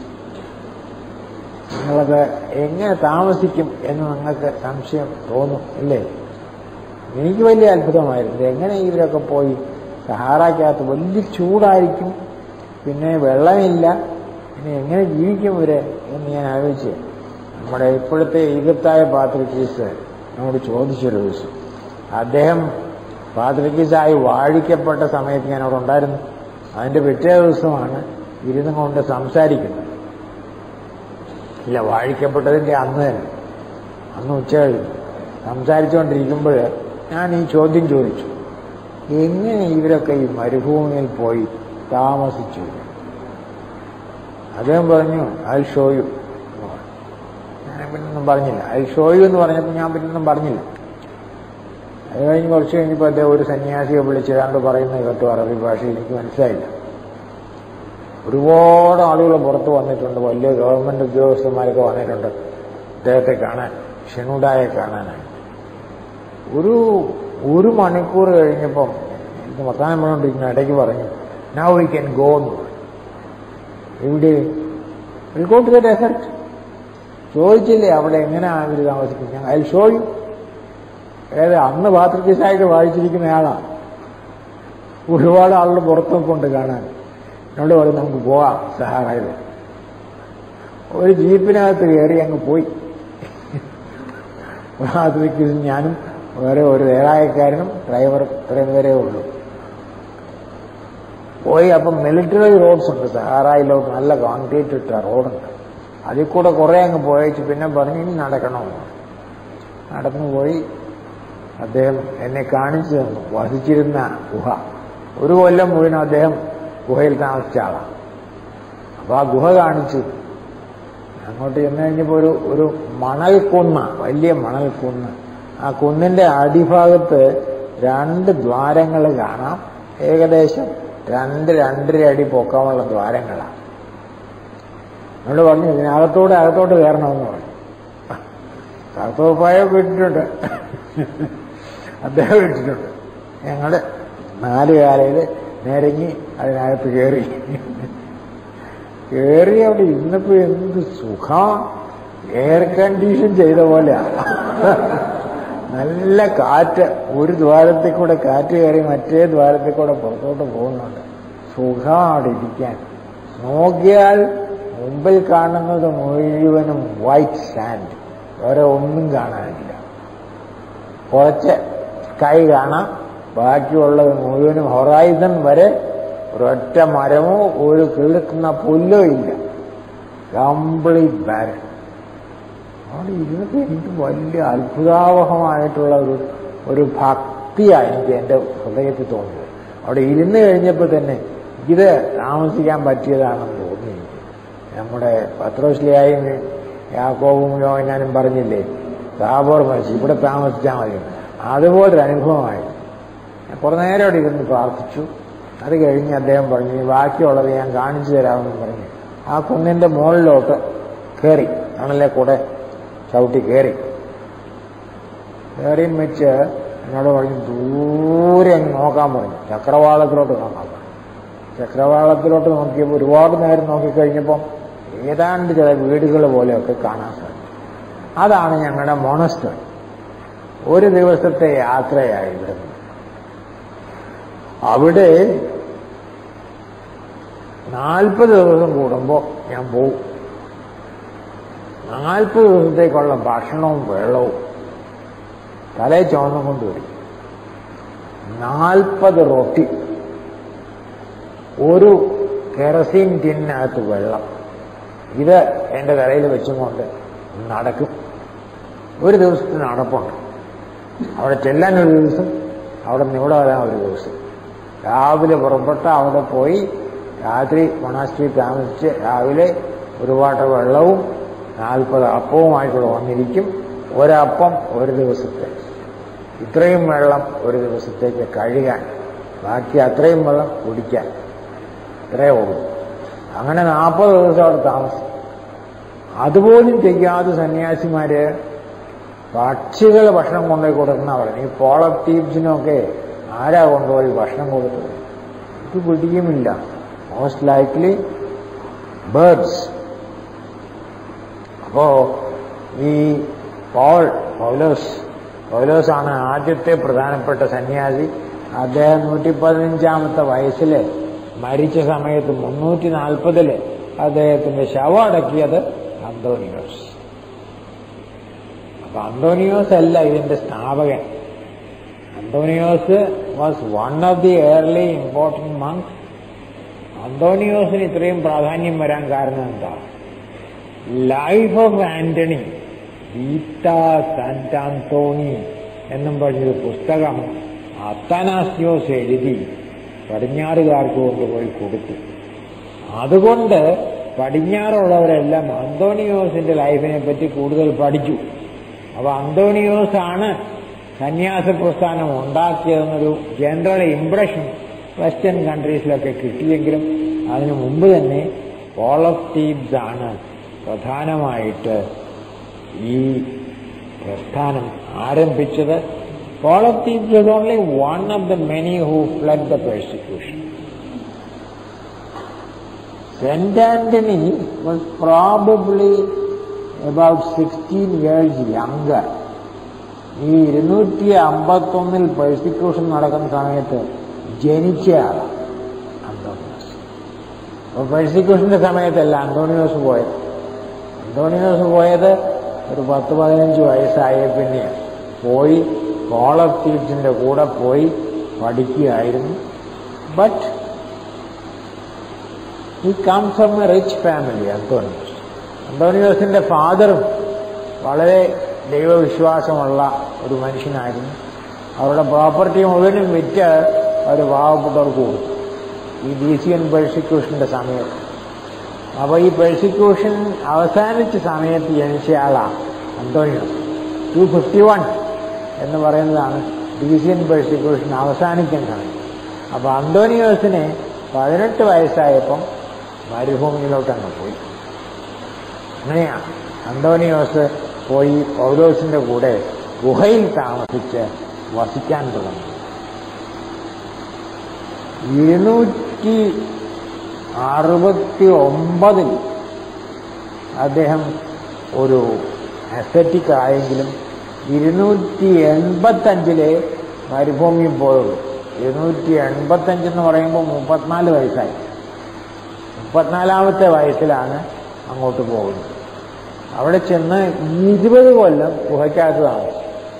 നിങ്ങളത് എങ്ങനെ താമസിക്കും എന്ന് നിങ്ങൾക്ക് സംശയം തോന്നും ഇല്ലേ എനിക്ക് വലിയ അത്ഭുതമായിരുന്നു എങ്ങനെ ഇവരൊക്കെ പോയി സഹാറയ്ക്കകത്ത് വലിയ ചൂടായിരിക്കും പിന്നെ വെള്ളമില്ല പിന്നെ എങ്ങനെ ജീവിക്കും ഇവര് എന്ന് ഞാൻ ആലോചിച്ച് നമ്മുടെ ഇപ്പോഴത്തെ ഈഗത്തായ പാത്രിക്കീസ് നമ്മോട് ചോദിച്ചൊരു ദിവസം അദ്ദേഹം പാത്രിക്കീസായി വാഴിക്കപ്പെട്ട സമയത്ത് ഞാൻ അവിടെ ഉണ്ടായിരുന്നു അതിന്റെ പിറ്റേ ദിവസമാണ് ഇരുന്നു കൊണ്ട് സംസാരിക്കുന്നത് ഇല്ല വാഴിക്കപ്പെട്ടതിന്റെ അന്ന് തന്നെ അന്ന് ഉച്ച കഴിഞ്ഞു സംസാരിച്ചുകൊണ്ടിരിക്കുമ്പോൾ ഞാൻ ഈ ചോദ്യം ചോദിച്ചു എങ്ങനെ ഇവരൊക്കെ ഈ മരുഭൂമിയിൽ പോയി താമസിച്ചു അദ്ദേഹം പറഞ്ഞു ഐ ഷോയു ഞാൻ പിന്നൊന്നും പറഞ്ഞില്ല ഐ ഷോയു എന്ന് പറഞ്ഞപ്പോൾ ഞാൻ പിന്നൊന്നും പറഞ്ഞില്ല അത് കഴിഞ്ഞ് കുറച്ച് കഴിഞ്ഞപ്പോൾ അദ്ദേഹം ഒരു സന്യാസിയെ വിളിച്ച് ഏതാണ്ട് പറയുന്നത് കേട്ടു അറബി ഭാഷ എനിക്ക് മനസ്സിലായില്ല ഒരുപാട് ആളുകൾ പുറത്ത് വന്നിട്ടുണ്ട് വലിയ ഗവൺമെന്റ് ഉദ്യോഗസ്ഥന്മാരൊക്കെ വന്നിട്ടുണ്ട് അദ്ദേഹത്തെ കാണാൻ ഷെനുഡായെ കാണാനായി ഒരു ഒരു മണിക്കൂർ കഴിഞ്ഞപ്പം ഇത് വർത്താനം പറഞ്ഞുകൊണ്ടിരിക്കുന്ന ഇടയ്ക്ക് പറഞ്ഞു നൗ വി ക്യാൻ ഗോ എന്ന് പറഞ്ഞു എവിടെ will go to the desert ചോദിച്ചില്ലേ അവിടെ എങ്ങനെയാണ് ഇവർ താമസിക്കുന്നത് ഐ ഷോ യു ഏത് അന്ന് പാത്രക്കീസായിട്ട് വായിച്ചിരിക്കുന്ന ആളാണ് ഒരുപാട് ആളുകൾ പുറത്തൊക്കെ ഉണ്ട് കാണാൻ എന്നോട് പറയും നമുക്ക് പോവാം സഹാറായത് ഒരു ജീപ്പിനകത്ത് കയറി അങ്ങ് പോയി പാത്രക്കീസ് ഞാനും വേറെ ഒരു വേറായക്കാരനും ഡ്രൈവർ ഇത്രയും പേരേ ഉള്ളൂ പോയി അപ്പം മിലിറ്ററി റോഡ്സ് ഉണ്ട് സഹാറായിലോട്ട് നല്ല കോൺക്രീറ്റ് ഇട്ട റോഡുണ്ട് അതിൽ കൂടെ കുറേ അങ്ങ് പോയച്ച് പിന്നെ പറഞ്ഞു ഇനി നടക്കണമെന്ന് നടന്നു പോയി അദ്ദേഹം എന്നെ കാണിച്ചു തന്നു വസിച്ചിരുന്ന ഗുഹ ഒരു കൊല്ലം മുഴുവൻ അദ്ദേഹം ഗുഹയിൽ താമസിച്ച ആളാണ് അപ്പോൾ ആ ഗുഹ കാണിച്ചു അങ്ങോട്ട് ചെന്ന് കഴിഞ്ഞപ്പോൾ ഒരു ഒരു മണൽക്കുന്ന വലിയ മണൽക്കുന്ന് ആ കുന്നിന്റെ അടിഭാഗത്ത് രണ്ട് ദ്വാരങ്ങൾ കാണാം ഏകദേശം രണ്ട് രണ്ടര അടി പൊക്കമുള്ള ദ്വാരങ്ങളാണ് എന്നോട് പറഞ്ഞു ഇതിനകത്തോടെ അകത്തോട്ട് കയറണമെന്ന് പറഞ്ഞു അകത്തോപ്പായൊക്കെ ഇട്ടിട്ടുണ്ട് അദ്ദേഹം ഇട്ടിട്ടുണ്ട് ഞങ്ങൾ നാല് കാലയിൽ നിരങ്ങി അതിനകത്ത് കയറി കയറി അവിടെ ഇരുന്നപ്പോ എന്ത് സുഖം എയർ കണ്ടീഷൻ ചെയ്ത പോലെയാ നല്ല കാറ്റ് ഒരു ദ്വാരത്തിൽ കൂടെ കാറ്റ് കയറി മറ്റേ ദ്വാരത്തിൽ കൂടെ പുറത്തോട്ട് പോകുന്നുണ്ട് സുഖം അവിടെ ഇരിക്കാൻ നോക്കിയാൽ മുമ്പിൽ കാണുന്നത് മുഴുവനും വൈറ്റ് സാൻഡ് വേറെ ഒന്നും കാണാനില്ല കുറച്ച് സ്കൈ കാണാം ബാക്കിയുള്ളത് മുഴുവനും ഹൊറൈസൺ വരെ ഒരൊറ്റ മരമോ ഒരു കിളുക്കുന്ന പുല്ലോ ഇല്ല കംപ്ലീറ്റ് ബാരൻ അവിടെ ഇരുന്നപ്പോൾ എനിക്ക് വലിയ അത്ഭുതാവഹമായിട്ടുള്ള ഒരു ഒരു ഭക്തിയാണ് എനിക്ക് എൻ്റെ ഹൃദയത്തിൽ തോന്നിയത് അവിടെ ഇരുന്ന് കഴിഞ്ഞപ്പോൾ തന്നെ ഇത് താമസിക്കാൻ പറ്റിയതാണെന്ന് തോന്നി എനിക്ക് നമ്മുടെ പത്രോശ്ലിയായും യാക്കോവും യോഹനാനും പറഞ്ഞില്ലേ താബോർ മരിച്ചു ഇവിടെ താമസിച്ചാൽ മതി അതുപോലൊരു അനുഭവമായി ഞാൻ കുറേ നേരം അവിടെ ഇരുന്ന് പ്രാർത്ഥിച്ചു അത് കഴിഞ്ഞ് അദ്ദേഹം പറഞ്ഞു "ഇനി ബാക്കിയുള്ളത് ഞാൻ കാണിച്ചു തരാമെന്ന് പറഞ്ഞു ആ കുന്നിന്റെ മുകളിലോട്ട് കയറി ആണല്ലേ കൂടെ ചവിട്ടി കയറി കയറിയും വെച്ച് എന്നോട് പറഞ്ഞു ദൂരെ അങ്ങ് നോക്കാൻ പറഞ്ഞു ചക്രവാളത്തിലോട്ട് നോക്കാൻ പറഞ്ഞു ചക്രവാളത്തിലോട്ട് നോക്കിയപ്പോൾ ഒരുപാട് നേരം നോക്കിക്കഴിഞ്ഞപ്പം ഏതാണ്ട് ചില വീടുകൾ പോലെയൊക്കെ കാണാൻ സാധിക്കും അതാണ് ഞങ്ങളുടെ മോണസ്റ്റർ ഒരു ദിവസത്തെ യാത്രയായി ഇവിടുന്ന് അവിടെ നാൽപ്പത് ദിവസം കൂടുമ്പോൾ ഞാൻ പോവും നാൽപ്പത് ദിവസത്തേക്കുള്ള ഭക്ഷണവും വെള്ളവും തലേ ചുവന്നും കൊണ്ടുവരും നാൽപ്പത് റൊട്ടി ഒരു കെറസീൻ ടിന്നകത്ത് വെള്ളം ഇത് എൻ്റെ തലയിൽ വെച്ചും കൊണ്ട് നടക്കും ഒരു ദിവസത്തിന് നടപ്പുണ്ട് അവിടെ ചെല്ലാൻ ഒരു ദിവസം അവിടെ നിന്ന് ഇവിടെ വരാൻ ഒരു ദിവസം രാവിലെ പുറപ്പെട്ട അവിടെ പോയി രാത്രി മൊണാസ്ട്രി താമസിച്ച് രാവിലെ ഒരു വാട്ട വെള്ളവും നാൽപ്പത് അപ്പവുമായിക്കൂടെ വന്നിരിക്കും ഒരപ്പം ഒരു ദിവസത്തെ ഇത്രയും വെള്ളം ഒരു ദിവസത്തേക്ക് കഴുകാൻ ബാക്കി അത്രയും വെള്ളം കുടിക്കാൻ ഇത്രയേ ഉള്ളൂ അങ്ങനെ നാൽപ്പത് ദിവസം അവിടെ താമസിച്ചു അതുപോലും ചെയ്യാതെ സന്യാസിമാര് പക്ഷികൾ ഭക്ഷണം കൊണ്ടുപോയി കൊടുക്കുന്ന പറഞ്ഞു ഈ പോളർ ടീപ്സിനൊക്കെ ആരാ കൊണ്ടുപോയി ഭക്ഷണം കൊടുത്തത് ഇത് പിടിയുമില്ല മോസ്റ്റ് ലൈക്ലി ബേർഡ്സ് അപ്പോ ഈ പോൾ പൗലോസ് പൗലോസാണ് ആദ്യത്തെ പ്രധാനപ്പെട്ട സന്യാസി അദ്ദേഹം നൂറ്റി പതിനഞ്ചാമത്തെ വയസ്സില് മരിച്ച സമയത്ത് മുന്നൂറ്റി നാൽപ്പതില് അദ്ദേഹത്തിന്റെ ശവം അടക്കിയത് അന്തോണിയോസ് അപ്പൊ അന്തോണിയോസ് അല്ല ഇതിന്റെ സ്ഥാപകൻ Antonios was one of the early important monk അന്തോണിയോസിന് ഇത്രയും പ്രാധാന്യം വരാൻ കാരണം എന്താ ലൈഫ് ഓഫ് ആന്റണി ഗീത സാന്റാന്തോണി എന്നും പറഞ്ഞൊരു പുസ്തകം അത്തനാസ്യോസ് എഴുതി പടിഞ്ഞാറുകാർക്ക് കൊണ്ടുപോയി കൊടുത്തു അതുകൊണ്ട് പടിഞ്ഞാറുള്ളവരെല്ലാം അന്തോണിയോസിന്റെ ലൈഫിനെ പറ്റി കൂടുതൽ പഠിച്ചു അപ്പൊ അന്തോണിയോസ് ആണ് സന്യാസ പ്രസ്ഥാനം ഉണ്ടാക്കിയതെന്നൊരു ജനറൽ ഇംപ്രഷൻ വെസ്റ്റേൺ കൺട്രീസിലൊക്കെ കിട്ടിയെങ്കിലും അതിനു മുമ്പ് തന്നെ പോൾ ഓഫ് ടീബ്സ് ആണ് പ്രധാനമായിട്ട് ഈ പ്രസ്ഥാനം ആരംഭിച്ചത് Paul of Thebes was only one of the many who fled the persecution. St. Anthony was probably about 16 years younger. ഈ ഇരുന്നൂറ്റി അമ്പത്തൊന്നിൽ പെർസിക്യൂഷൻ നടക്കുന്ന സമയത്ത് ജനിച്ചയാളാണ് അന്തോണിയോസ് അപ്പോൾ പെർസിക്യൂഷന്റെ സമയത്തല്ല അന്തോണിയോസ് പോയത് അന്തോണിയോസ് പോയത് ഒരു പത്ത് പതിനഞ്ച് വയസ്സായ പിന്നെ പോയി കോൾ ഓഫ് ടീപ്സിന്റെ കൂടെ പോയി പഠിക്കുകയായിരുന്നു but he come from a rich family Antonios അന്തോണിയോസിന്റെ ഫാദറും വളരെ ദൈവവിശ്വാസമുള്ള ഒരു മനുഷ്യനായിരുന്നു അവരുടെ പ്രോപ്പർട്ടി മുഴുവനും വിറ്റ് അവർ പാവപ്പെട്ടവർക്ക് കൊടുത്തു ഈ ഡി സി എൻ പെർസിക്യൂഷന്റെ സമയത്ത് അപ്പോൾ ഈ പെർസിക്യൂഷൻ അവസാനിച്ച സമയത്ത് ജനിച്ച ആളാണ് അന്തോണിയോസ് ടു ഫിഫ്റ്റി വൺ എന്ന് പറയുന്നതാണ് ഡി സി എൻ പെർസിക്യൂഷൻ അവസാനിക്കുന്ന സമയം അപ്പോൾ അന്തോണിയോസിന് പതിനെട്ട് വയസ്സായപ്പം മരുഭൂമിയിലോട്ട് അങ്ങ് പോയി അങ്ങനെയാണ് അന്തോണിയോസ് പോയി പൗലോസിന്റെ കൂടെ ഗുഹയിൽ താമസിച്ച് വസിക്കാൻ തുടങ്ങി ഇരുന്നൂറ്റി അറുപത്തി ഒമ്പതിൽ അദ്ദേഹം ഒരു അസറ്റിക് ആയെങ്കിലും ഇരുന്നൂറ്റി എൺപത്തഞ്ചിലെ മരുഭൂമിയിൽ പോയുള്ളൂ ഇരുന്നൂറ്റി എൺപത്തഞ്ചെന്ന് പറയുമ്പോൾ മുപ്പത്തിനാല് വയസ്സായി മുപ്പത്തിനാലാമത്തെ വയസ്സിലാണ് അങ്ങോട്ട് പോകുന്നത് അവിടെ ചെന്ന് ഇരുപത് കൊല്ലം ഗുഹയ്ക്കകത്ത് താമസിച്ചു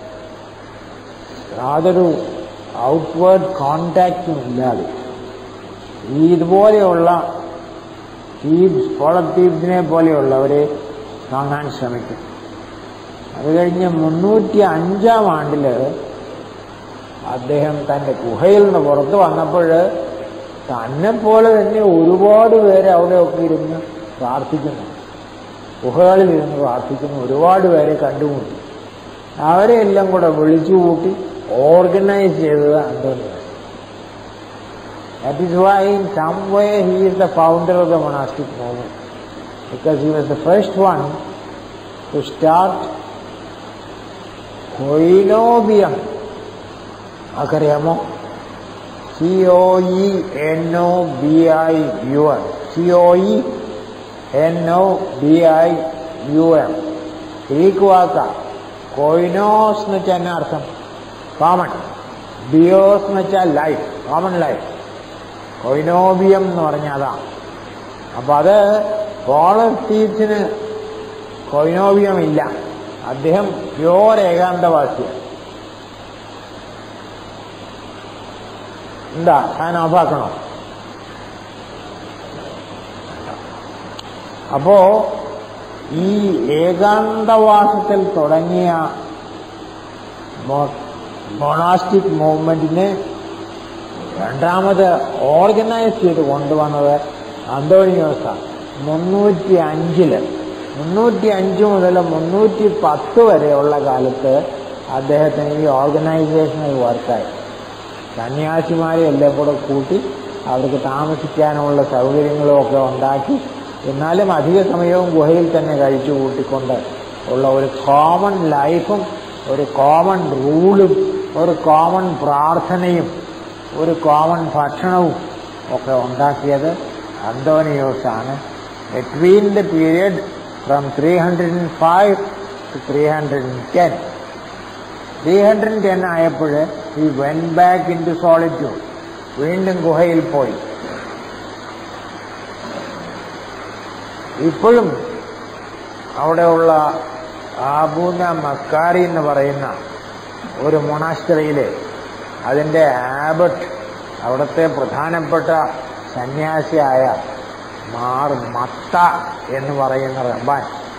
യാതൊരു ഔട്ട്വേർഡ് കോണ്ടാക്റ്റും ഇല്ലാതെ ഈ ഇതുപോലെയുള്ള തീബ്സ് പോളർ തീബ്സിനെ പോലെയുള്ളവരെ കാണാൻ ശ്രമിക്കും അത് കഴിഞ്ഞ് മുന്നൂറ്റി അഞ്ചാം ആണ്ടിൽ അദ്ദേഹം തൻ്റെ ഗുഹയിൽ നിന്ന് പുറത്ത് വന്നപ്പോൾ തന്നെ പോലെ തന്നെ ഒരുപാട് പേര് അവിടെയൊക്കെ ഇരുന്ന് പ്രാർത്ഥിക്കുന്നു ഗുഹകളിൽ ഇരുന്ന് പ്രാർത്ഥിക്കുന്നു ഒരുപാട് പേരെ കണ്ടുമുട്ടി അവരെ എല്ലാം കൂടെ വിളിച്ചു കൂട്ടി ഓർഗനൈസ് ചെയ്തത് Antonios That is why in some way he is the founder of the monastic movement. Because he was the first one to start koinobium. അറിയാമോ C O E N O B I U M C O E N O B I U M Greek വാക്ക കോയിനോസ് എന്ന് വെച്ചാൽ എന്നാ അർത്ഥം common ബിയോസ് എന്ന് വെച്ചാൽ life common life കൊയിനോബിയം എന്ന് പറഞ്ഞ അതാണ് അപ്പൊ അത് പോളർ സ്റ്റീറ്റ്സിന് കൊയിനോബിയം ഇല്ല അദ്ദേഹം പ്യോർ ഏകാന്തവാസിയാണ് എന്താ ഞാൻ ഓഫാക്കണോ അപ്പോ ഈ ഏകാന്തവാസത്തിൽ തുടങ്ങിയ മൊണാസ്റ്റിക് മൂവ്മെന്റിനെ രണ്ടാമത് ഓർഗനൈസ് ചെയ്ത് കൊണ്ടുവന്നത് അന്തോണിയോസാണ് മുന്നൂറ്റി അഞ്ചില് മുന്നൂറ്റി അഞ്ച് മുതൽ മുന്നൂറ്റി പത്ത് വരെയുള്ള കാലത്ത് അദ്ദേഹത്തിന് ഈ ഓർഗനൈസേഷണൽ വർക്കായി സന്യാസിമാരെ എല്ലാം കൂടെ കൂട്ടി അവർക്ക് താമസിക്കാനുള്ള സൗകര്യങ്ങളും ഒക്കെ ഉണ്ടാക്കി എന്നാലും അധിക സമയവും ഗുഹയിൽ തന്നെ കഴിച്ചു കൂട്ടിക്കൊണ്ട് ഉള്ള ഒരു കോമൺ ലൈഫും ഒരു കോമൺ റൂളും ഒരു കോമൺ പ്രാർത്ഥനയും ഒരു കോമൺ ഭക്ഷണവും ഒക്കെ ഉണ്ടാക്കിയത് അന്തോണിയോസാണ് between the period from three hundred and five to three hundred and ten three hundred and ten ആയപ്പോൾ he went back into solitude വീണ്ടും ഗുഹയിൽ പോയി ഇപ്പോഴും അവിടെയുള്ള ആബൂന മക്കാരി എന്ന് പറയുന്ന ഒരു മൊണാസ്റ്ററിയിലെ അതിൻ്റെ ആബട്ട് അവിടുത്തെ പ്രധാനപ്പെട്ട സന്യാസിയായ മാർ മത്ത എന്ന് പറയുന്ന റബ്ബാൻ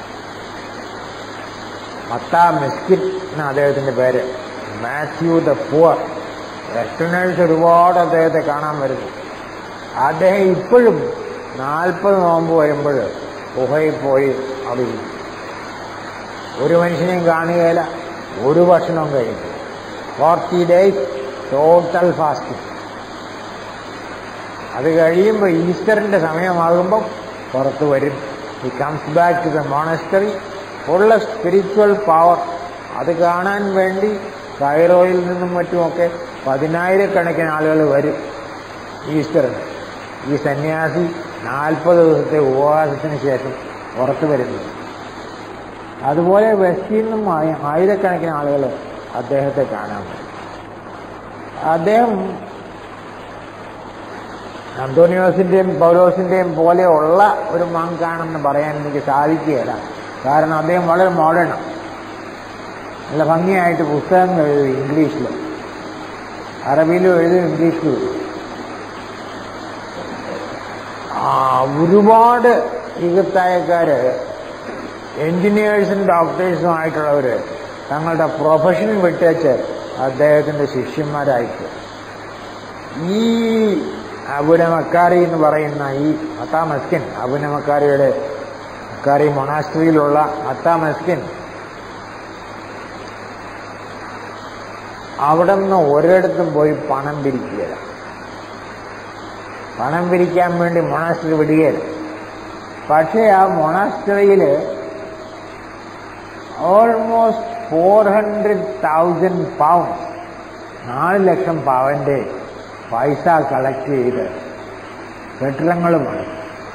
മത്ത മെസ്കിറ്റ് എന്ന അദ്ദേഹത്തിൻ്റെ പേര് മാത്യു ദ പുവർ വെസ്റ്റേണേഴ്സ് ഒരുപാട് അദ്ദേഹത്തെ കാണാൻ വരുന്നു അദ്ദേഹം ഇപ്പോഴും നാൽപ്പത് നോമ്പ് വരുമ്പോൾ ഗുഹയിൽ പോയി അവിടെ ഇരിക്കും ഒരു മനുഷ്യനെയും കാണുകയില്ല ഒരു ഭക്ഷണവും കഴിക്കും ഫോർട്ടി ഡേയ്സ് ടോട്ടൽ ഫാസ്റ്റിംഗ് അത് കഴിയുമ്പോൾ ഈസ്റ്ററിൻ്റെ സമയമാകുമ്പം പുറത്ത് വരും he comes back to the monastery full of spiritual power അത് കാണാൻ വേണ്ടി കൈറോയിൽ നിന്നും മറ്റുമൊക്കെ പതിനായിരക്കണക്കിന് ആളുകൾ വരും ഈസ്റ്ററിന് ഈ സന്യാസി നാൽപ്പത് ദിവസത്തെ ഉപവാസത്തിന് ശേഷം പുറത്തു വരുന്നു അതുപോലെ വെസ്റ്റിൽ നിന്നും ആയ- ആയിരക്കണക്കിന് ആളുകൾ അദ്ദേഹത്തെ കാണാൻ വരും അദ്ദേഹം അന്തോണിയോസിന്റെയും പൗലോസിന്റെയും പോലെയുള്ള ഒരു മങ്കാണെന്ന് പറയാൻ എനിക്ക് സാധിക്കുകയില്ല കാരണം അദ്ദേഹം വളരെ മോഡേണാണ് നല്ല ഭംഗിയായിട്ട് പുസ്തകങ്ങൾ എഴുതി ഇംഗ്ലീഷിൽ അറബിയിലും എഴുതും ഇംഗ്ലീഷിലും എഴുതും ആ, ഒരുപാട് ചികിത്സായക്കാര് എഞ്ചിനീയേഴ്സും ഡോക്ടേഴ്സും ആയിട്ടുള്ളവർ തങ്ങളുടെ പ്രൊഫഷൻ വിട്ടേച്ച് അദ്ദേഹത്തിന്റെ ശിഷ്യന്മാരായിട്ട് ഈ അബുന മക്കാരി എന്ന് പറയുന്ന ഈ അത്താ മസ്കിൻ അബുന മക്കാരിയുടെ മക്കാരി മൊണാസ്ട്രിയിലുള്ള അത്താ മസ്കിൻ അവിടെ നിന്ന് ഒരിടത്തും പോയി പണം പിരിക്കുകയില്ല പണം പിരിക്കാൻ വേണ്ടി മൊണാസ്ട്രി വിടുകയില്ല പക്ഷേ ആ മൊണാസ്ട്രിയിൽ almost four hundred thousand pounds നാല് ലക്ഷം പവന്റെ പൈസ കളക്ട് ചെയ്ത് കെട്ടിടങ്ങൾ പണി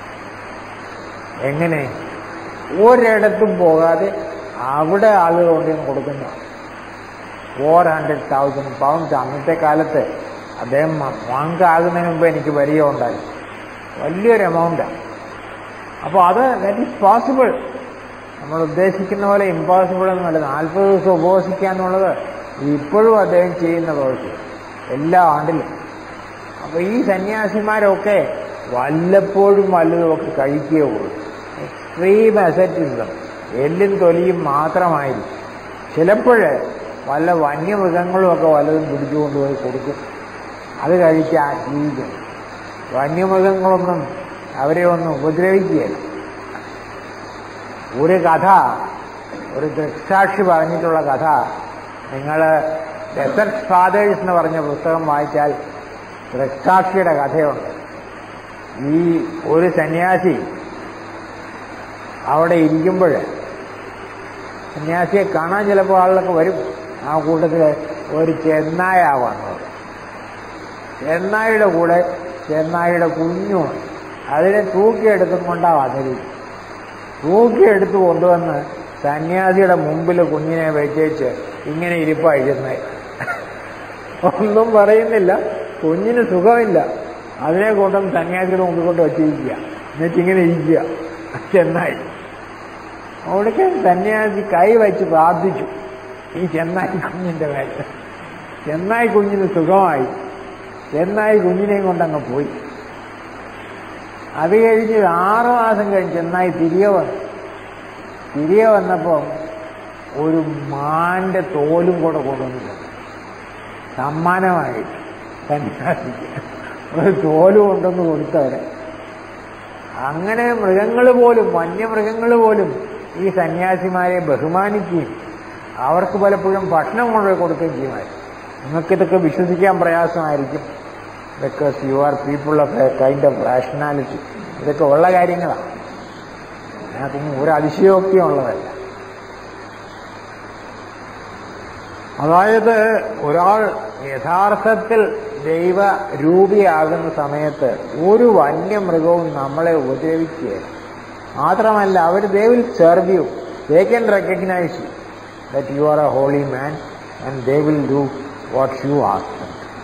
എങ്ങനെ ഒരിടത്തും പോകാതെ അവിടെ ആളുകൾ കൊണ്ടുവന്ന് കൊടുക്കുന്ന ഫോർ ഹൺഡ്രഡ് തൗസൻഡ് പൗണ്ട്സ് അന്നത്തെ കാലത്ത് അദ്ദേഹം വാങ്കാകുന്നതിന് മുമ്പ് എനിക്ക് വരിക ഉണ്ടായി വലിയൊരു എമൗണ്ടാണ് അപ്പോൾ അത് ദാറ്റ് ഈസ് പോസിബിൾ നമ്മൾ ഉദ്ദേശിക്കുന്ന പോലെ ഇമ്പോസിബിൾ എന്നല്ല നാൽപ്പത് ദിവസം ഉപവസിക്കുക എന്നുള്ളത് ഇപ്പോഴും അദ്ദേഹം ചെയ്യുന്ന പ്രവൃത്തി എല്ലാ ആണ്ടിലും അപ്പോൾ ഈ സന്യാസിമാരൊക്കെ വല്ലപ്പോഴും വല്ലതുമൊക്കെ കഴിക്കുകയുള്ളൂ എക്സ്ട്രീം അസറ്റിസം എല്ലും തൊലിയും മാത്രമായിരിക്കും ചിലപ്പോഴ് വല്ല വന്യമൃഗങ്ങളുമൊക്കെ വല്ലതും പിടിച്ചു കൊണ്ടുപോയി കൊടുക്കും അത് കഴിക്കാൻ ജീവിക്കും വന്യമൃഗങ്ങളൊന്നും അവരെ ഒന്നും ഉപദ്രവിക്കുകയില്ല ഒരു കഥ ഒരു ദൃക്സാക്ഷി പറഞ്ഞിട്ടുള്ള കഥ നിങ്ങൾ ഡെസർട്ട് ഫാദേഴ്സ് എന്ന് പറഞ്ഞ പുസ്തകം വായിച്ചാൽ ദൃക്സാക്ഷിയുടെ കഥയുണ്ട് ഈ ഒരു സന്യാസി അവിടെ ഇരിക്കുമ്പോൾ സന്യാസിയെ കാണാൻ ചിലപ്പോൾ ആളുകളൊക്കെ വരും ആ കൂട്ടത്തിൽ ഒരു ചെന്നായാവാണ് ചെന്നായിയുടെ കൂടെ ചെന്നായിയുടെ കുഞ്ഞുമാണ് അതിനെ തൂക്കിയെടുത്തും കൊണ്ടാ വന്നിരിക്കും തൂക്കിയെടുത്ത് കൊണ്ടുവന്ന് സന്യാസിയുടെ മുമ്പിൽ കുഞ്ഞിനെ വെച്ചേച്ച് ഇങ്ങനെ ഇരിപ്പായിരുന്നേ ഒന്നും പറയുന്നില്ല കുഞ്ഞിന് സുഖമില്ല അതിനെ കൊണ്ടും സന്യാസിയുടെ മുമ്പിൽ കൊണ്ട് വച്ചിരിക്കുക എന്നിട്ട് ഇങ്ങനെ ഇരിക്കുക ചെന്നായി അവിടേക്ക് സന്യാസി കൈ വെച്ച് പ്രാർത്ഥിച്ചു ഈ ചെന്നായി കുഞ്ഞിന്റെ മേലെ ചെന്നായി കുഞ്ഞിന് സുഖമായി ചെന്നായി കുഞ്ഞിനെയും കൊണ്ടങ്ങ് പോയി അത് കഴിഞ്ഞ് ആറ് മാസം കഴിഞ്ഞ് ചെന്നായി തിരികെ വന്നു തിരികെ വന്നപ്പോൾ ഒരു മാന്റെ തോലും കൂടെ കൊണ്ടുവന്നില്ല സമ്മാനമായി സന്യാസിക്ക് ഒരു തോല് കൊണ്ടുവന്ന് കൊടുത്തവരെ അങ്ങനെ മൃഗങ്ങൾ പോലും വന്യമൃഗങ്ങൾ പോലും ഈ സന്യാസിമാരെ ബഹുമാനിക്കുകയും അവർക്ക് പലപ്പോഴും ഭക്ഷണം കൊണ്ടുപോയി കൊടുക്കുകയും ചെയ്യുമായിരുന്നു നിങ്ങൾക്കിതൊക്കെ വിശ്വസിക്കാൻ പ്രയാസമായിരിക്കും because you are people of a kind of rationality ഇതൊക്കെ ഉള്ള കാര്യങ്ങളാണ് അതിനകത്തൊന്നും ഒരു അതിശയോക്തിയും ഉള്ളതല്ല അതായത് ഒരാൾ യഥാർത്ഥത്തിൽ ദൈവരൂപിയാകുന്ന സമയത്ത് ഒരു വന്യമൃഗവും നമ്മളെ ഉപദ്രവിക്കുകയില്ല മാത്രമല്ല അവർ they will serve you they can recognise you that you are a holy man and they will do what you ask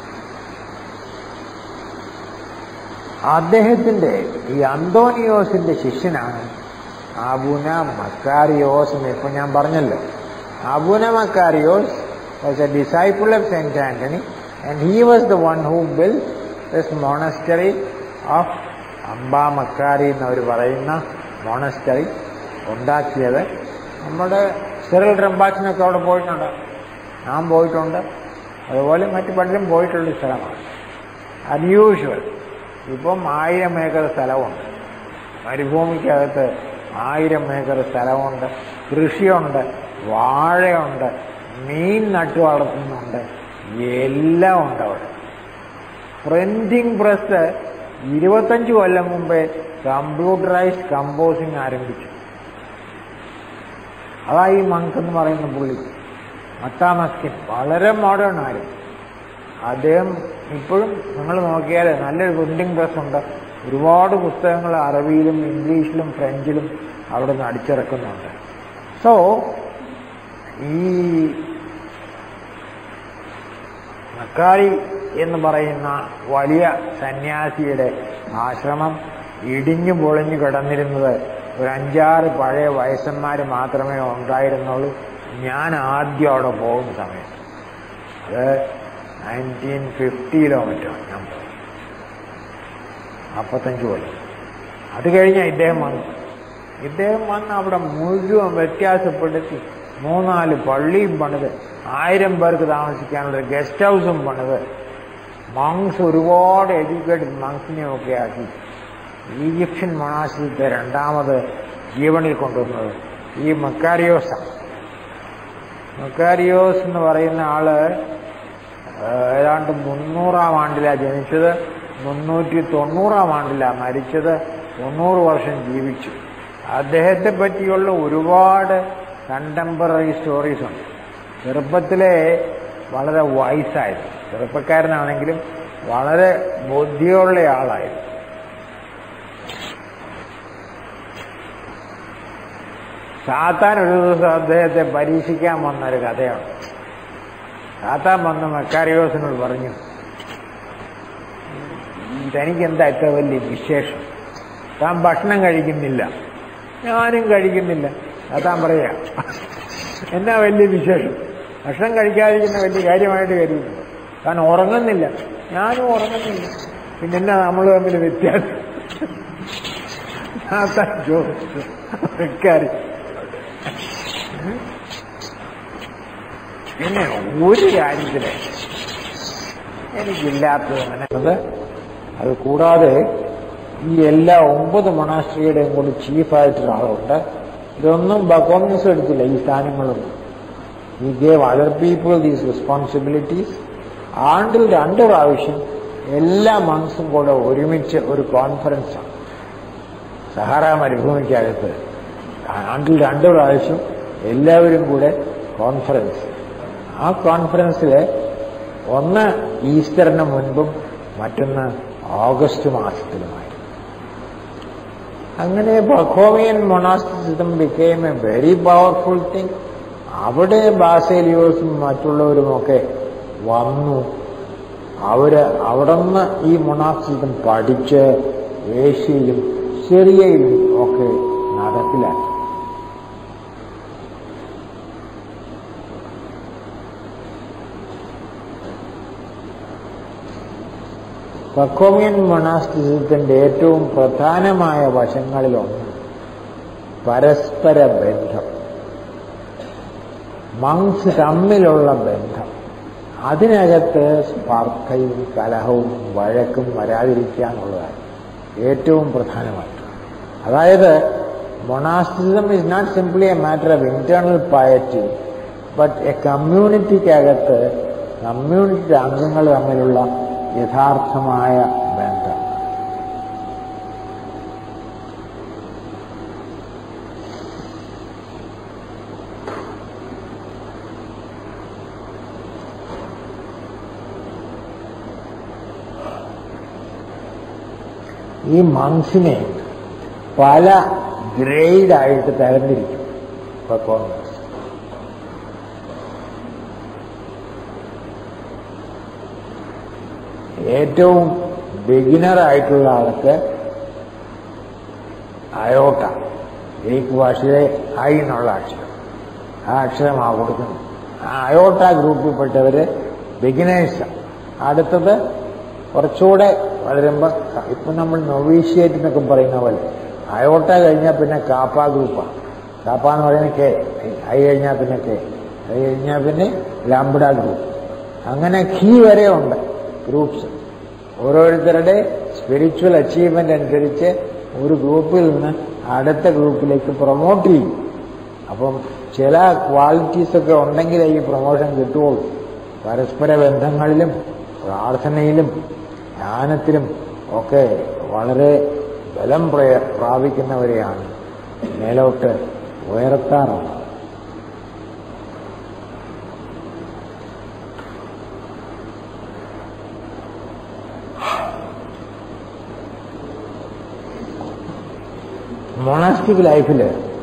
അദ്ദേഹത്തിന്റെ ഈ അന്തോണിയോസിന്റെ ശിഷ്യനാണ് അബുന മക്കാരിയോസ് എന്ന് ഇപ്പൊ ഞാൻ പറഞ്ഞല്ലോ Abuna Makarios was a disciple of Saint Anthony and he was the one who built this monastery of Amba Makari എന്നവർ പറയുന്ന മോണസ്റ്ററി ഉണ്ടാക്കിയത് നമ്മുടെ സിറൽ റംബാച്ചിനൊക്കെ അവിടെ പോയിട്ടുണ്ട് ഞാൻ പോയിട്ടുണ്ട് അതുപോലെ മറ്റു പലരും പോയിട്ടുള്ള സ്ഥലമാണ് അൺയൂഷ്വൽ ഇപ്പം ആയിരം ഏക്കർ സ്ഥലമുണ്ട് മരുഭൂമിക്കകത്ത് ആയിരം ഏക്കർ സ്ഥലമുണ്ട് കൃഷിയുണ്ട് വാഴയുണ്ട് മീൻ നട്ടു വളർത്തുന്നുണ്ട് എല്ലാം ഉണ്ട് അവിടെ പ്രിന്റിംഗ് പ്രസ് ഇരുപത്തഞ്ച് കൊല്ലം മുമ്പേ കമ്പ്യൂട്ടറൈസ്ഡ് കമ്പോസിങ് ആരംഭിച്ചു അതാ ഈ മങ്ക് എന്ന് പറയുന്ന പുള്ളി മത്താമസ്കിൻ വളരെ മോഡേൺ ആയിരുന്നു അദ്ദേഹം ഇപ്പോഴും നിങ്ങൾ നോക്കിയാൽ നല്ലൊരു പ്രിന്റിംഗ് പ്രസ് ഉണ്ട് ഒരുപാട് പുസ്തകങ്ങൾ അറബിയിലും ഇംഗ്ലീഷിലും ഫ്രഞ്ചിലും അവിടെ നിന്ന് അടിച്ചിറക്കുന്നുണ്ട് സോ ഈ മക്കാരി എന്ന് പറയുന്ന വലിയ സന്യാസിയുടെ ആശ്രമം ഇടിഞ്ഞു പൊളിഞ്ഞു കിടന്നിരുന്നത് ഒരു അഞ്ചാറ് പഴയ വയസ്സന്മാർ മാത്രമേ ഉണ്ടായിരുന്നുള്ളൂ ഞാൻ ആദ്യം അവിടെ പോകുന്ന സമയത്ത് അത് നയൻറ്റീൻ ഫിഫ്റ്റിയിലോ മറ്റോ ഞാൻ പോയി നാൽപ്പത്തഞ്ച് കൊല്ലം അത് കഴിഞ്ഞ ഇദ്ദേഹം വന്നു ഇദ്ദേഹം വന്ന് അവിടെ മുഴുവൻ വ്യത്യാസപ്പെടുത്തി മൂന്നാല് പള്ളിയും പണിത് ആയിരം പേർക്ക് താമസിക്കാനുള്ള ഗസ്റ്റ് ഹൗസും പണിത് മങ്സ് ഒരുപാട് എഡ്യൂക്കേറ്റഡ് മങ്സിനെയൊക്കെ ആക്കി ഈജിപ്ഷ്യൻ മണാശിത്തെ രണ്ടാമത് ജീവനിൽ കൊണ്ടുവന്നത് ഈ മക്കാരിയോസാണ് മക്കാരിയോസ് എന്ന് പറയുന്ന ആള് ഏതാണ്ട് മുന്നൂറാം ആണ്ടിലാണ് ജനിച്ചത് മുന്നൂറ്റി തൊണ്ണൂറാം ആണ്ടിലാണ് മരിച്ചത് തൊണ്ണൂറ് വർഷം ജീവിച്ചു അദ്ദേഹത്തെ പറ്റിയുള്ള ഒരുപാട് കണ്ടംപററി സ്റ്റോറീസ് ഉണ്ട് ചെറുപ്പത്തിലെ വളരെ വയസ്സായിരുന്നു ചെറുപ്പക്കാരനാണെങ്കിലും വളരെ ബുദ്ധിയുള്ള ആളായിരുന്നു സാത്താൻ ഒരു ദിവസം അദ്ദേഹത്തെ പരീക്ഷിക്കാൻ വന്നൊരു കഥയാണ് സാത്താൻ വന്ന് മെക്കാരിയോസിനോട് പറഞ്ഞു തനിക്ക് എന്താ ഇത്ര വലിയ വിശേഷം താൻ ഭക്ഷണം കഴിക്കുന്നില്ല ഞാനും കഴിക്കുന്നില്ല സാത്താൻ പറയാ എന്നാ വലിയ വിശേഷം ഭക്ഷണം കഴിക്കാതിരിക്കുന്ന വലിയ കാര്യമായിട്ട് കരുതുന്നു താൻ ഉറങ്ങുന്നില്ല ഞാനും ഉറങ്ങുന്നില്ല പിന്നെ എന്നാ നമ്മൾ തമ്മിൽ വ്യത്യാസം സാത്താൻ ചോദിച്ചു മെക്കാരി പിന്നെ ഒരു കാര്യത്തില് എനിക്കില്ലാത്തത് അങ്ങനെ അത് അത് കൂടാതെ ഈ എല്ലാ ഒമ്പത് മൊണാസ്ട്രിയുടെയും കൂടി ചീഫായിട്ടൊരു ആളുണ്ട് ഇതൊന്നും ബക്കോമിനിസം എടുത്തില്ല ഈ സ്ഥാനങ്ങളൊന്നും he gave other people these responsibilities ആണ്ടിൽ രണ്ട് പ്രാവശ്യം എല്ലാ മന്ത്സും കൂടെ ഒരുമിച്ച് ഒരു കോൺഫറൻസാണ് സഹാറ മരുഭൂമിക്കകത്ത് ആണ്ടിൽ രണ്ട് പ്രാവശ്യം എല്ലാവരും കൂടെ കോൺഫറൻസ് ആ കോൺഫറൻസിൽ ഒന്ന് ഈസ്റ്ററിന് മുൻപും മറ്റൊന്ന് ഓഗസ്റ്റ് മാസത്തിലുമായി അങ്ങനെ Pachomian monasticism became a very powerful thing അവിടെ ബാസേലിയോസും മറ്റുള്ളവരുമൊക്കെ വന്നു അവര് അവിടുന്ന് ഈ മൊണാസ്റ്റിസിസം പഠിച്ച് ഏഷ്യയിലും സിറിയയിലും ഒക്കെ നടപ്പിലാക്കി പക്കോമിയൻ മൊണാസ്റ്റിസത്തിന്റെ ഏറ്റവും പ്രധാനമായ വശങ്ങളിലൊന്ന് പരസ്പര ബന്ധം മങ്സ് തമ്മിലുള്ള ബന്ധം അതിനകത്ത് സ്പർദ്ധയും കലഹവും വഴക്കും വരാതിരിക്കാന്നുള്ളതാണ് ഏറ്റവും പ്രധാനമായിട്ട് അതായത് monasticism is not simply a matter of internal piety but a കമ്മ്യൂണിറ്റിക്കകത്ത് കമ്മ്യൂണിറ്റി അംഗങ്ങൾ തമ്മിലുള്ള യഥാർത്ഥമായ ബന്ധം ഈ മങ്സിനെ പല ഗ്രേഡായിട്ട് തരംതിരിക്കും ഇപ്പൊ കോൺഗ്രസ് ഏറ്റവും ബിഗിനർ ആയിട്ടുള്ള ആൾക്ക് അയോട്ട ഗ്രീക്ക് ഭാഷയിലെ ഐ എന്നുള്ള അക്ഷരം ആ അക്ഷരമാണ് കൊടുക്കുന്നത് ആ അയോട്ട ഗ്രൂപ്പിൽപ്പെട്ടവര് ബിഗിനേഴ്സ് അടുത്തത് കുറച്ചുകൂടെ വളരുമ്പോൾ ഇപ്പം നമ്മൾ നൊവീഷ്യേറ്റ് എന്നൊക്കെ പറയുന്ന പോലെ അയോട്ട കഴിഞ്ഞാൽ പിന്നെ കാപ്പ ഗ്രൂപ്പാണ് കാപ്പ എന്ന് പറയുന്നത് കെ ഐ കഴിഞ്ഞാൽ പിന്നെ കെ ഐ കഴിഞ്ഞാൽ പിന്നെ ലാംബഡ ഗ്രൂപ്പ് അങ്ങനെ ഖീ വരെ ഉണ്ട് ഗ്രൂപ്പ്സ് ഓരോരുത്തരുടെ സ്പിരിച്വൽ അച്ചീവ്മെന്റ് അനുസരിച്ച് ഒരു ഗ്രൂപ്പിൽ നിന്ന് അടുത്ത ഗ്രൂപ്പിലേക്ക് പ്രൊമോട്ട് ചെയ്യും അപ്പം ചില ക്വാളിറ്റീസ് ഒക്കെ ഉണ്ടെങ്കിലേ ഈ പ്രൊമോഷൻ കിട്ടുകയുള്ളൂ പരസ്പര ബന്ധങ്ങളിലും പ്രാർത്ഥനയിലും ധ്യാനത്തിലും ഒക്കെ വളരെ ബലം പ്രയ പ്രാപിക്കുന്നവരെയാണ് മേലോട്ട് ഉയർത്താറുള്ളത് മൊണാസ്റ്റിക് ലൈഫിൽ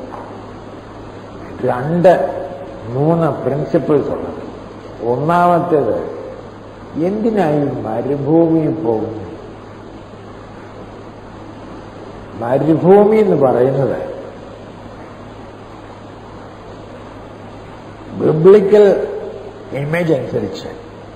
രണ്ട് മൂന്ന് പ്രിൻസിപ്പിൾസ് ഉള്ളത് ഒന്നാമത്തേത് എന്തിനായി മരുഭൂമിയിൽ പോകുന്നു മരുഭൂമി എന്ന് പറയുന്നത് ബിബ്ലിക്കൽ ഇമേജ് അനുസരിച്ച്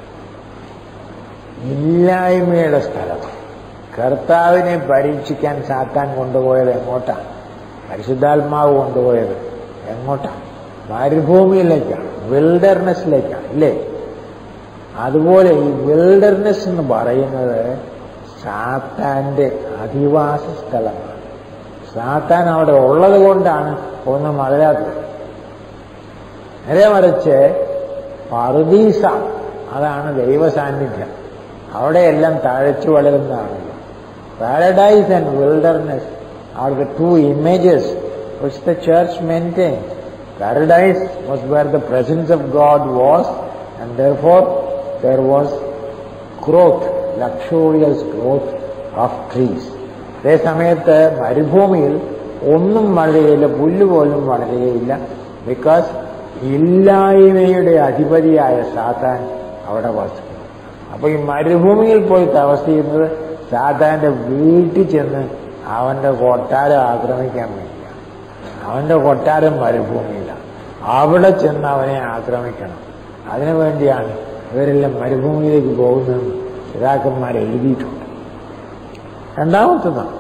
ഇല്ലായ്മയുടെ സ്ഥലം കർത്താവിനെ പരീക്ഷിക്കാൻ സാത്താൻ കൊണ്ടുപോയത് എങ്ങോട്ടാണ് പരിശുദ്ധാത്മാവ് കൊണ്ടുപോയത് എങ്ങോട്ടാണ് മരുഭൂമിയിലേക്കാണ് വിൽഡർനെസ്സിലേക്കാണ് ഇല്ലേ അതുപോലെ ഈ വിൽഡർനെസ് എന്ന് പറയുന്നത് സാത്താന്റെ അധിവാസ സ്ഥലമാണ് സാത്താൻ അവിടെ ഉള്ളത് കൊണ്ടാണ് ഒന്നും വളരാത്തത് നേരെ മറിച്ച് പറുദീസ അതാണ് ദൈവസാന്നിധ്യം അവിടെയെല്ലാം തഴച്ചു വളരുന്നതാണല്ലോ paradise and wilderness are the two images which the church maintain Paradise was where the presence of God was, and therefore there was growth, luxurious growth of trees. അതേ സമയത്ത് മരുഭൂമിയിൽ ഒന്നും വളരുകയില്ല പുല്ല് പോലും വളരുകയില്ല ബിക്കോസ് ഇല്ലായ്മയുടെ അധിപതിയായ സാത്താൻ അവിടെ വസിക്കുന്നു അപ്പൊ ഈ മരുഭൂമിയിൽ പോയി തപസ് ചെയ്യുന്നത് സാത്താന്റെ വീട്ടിൽ ചെന്ന് അവന്റെ കൊട്ടാരം ആക്രമിക്കാൻ വേണ്ടിയാണ് അവന്റെ കൊട്ടാരം മരുഭൂമിയിലാണ് അവിടെ ചെന്ന് അവനെ ആക്രമിക്കണം അതിനു വേണ്ടിയാണ് ഇവരെല്ലാം മരുഭൂമിയിലേക്ക് പോകുന്നതെന്ന് പിതാക്കന്മാർ എഴുതിയിട്ടുണ്ട് രണ്ടാമത്തതാണ്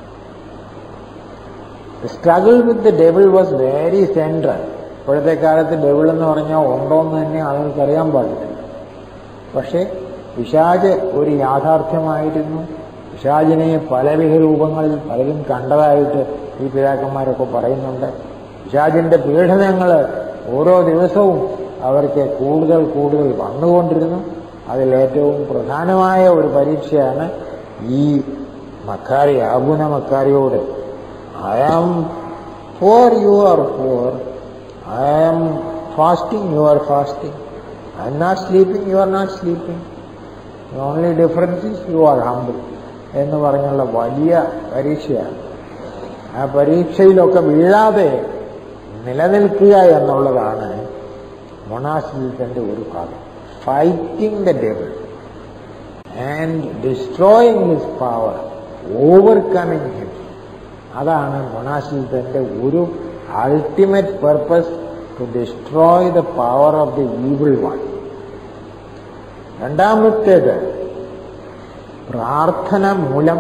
struggle with the devil was very central ഇപ്പോഴത്തെ കാലത്ത് ഡെവിൾ എന്ന് പറഞ്ഞാൽ ഉണ്ടോന്ന് തന്നെ ആളുകൾക്ക് അറിയാൻ പാടില്ല പക്ഷേ പിശാജ് ഒരു യാഥാർത്ഥ്യമായിരുന്നു പിശാജിനെ പലവിധ രൂപങ്ങളിൽ പലരും കണ്ടതായിട്ട് ഈ പിതാക്കന്മാരൊക്കെ പറയുന്നുണ്ട് പിശാജിന്റെ പീഡനങ്ങൾ ഓരോ ദിവസവും അവർക്ക് കൂടുതൽ കൂടുതൽ വന്നുകൊണ്ടിരുന്നു അതിൽ ഏറ്റവും പ്രധാനമായ ഒരു പരീക്ഷയാണ് ഈ മക്കാരി ആബുന മക്കാരിയോട് I am poor you are poor I am fasting you are fasting I am not sleeping you are not sleeping only difference is you are humble എന്ന് പറഞ്ഞുള്ള വലിയ പരീക്ഷയാണ് ആ പരീക്ഷയിലൊക്കെ വീഴാതെ നിലനിൽക്കുക എന്നുള്ളതാണ് മൊണാസിലിന്റെ ഒരു ഭാഗം fighting the devil and destroying his power overcoming him അതാണ് മൊണാസിലിന്റെ ഒരു ultimate purpose to destroy the power of the evil one രണ്ടാമത്തേത് പ്രാർത്ഥന മൂലം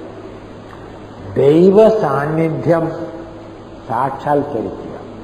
ദൈവ സാന്നിധ്യം സാക്ഷാത്കരിക്കുക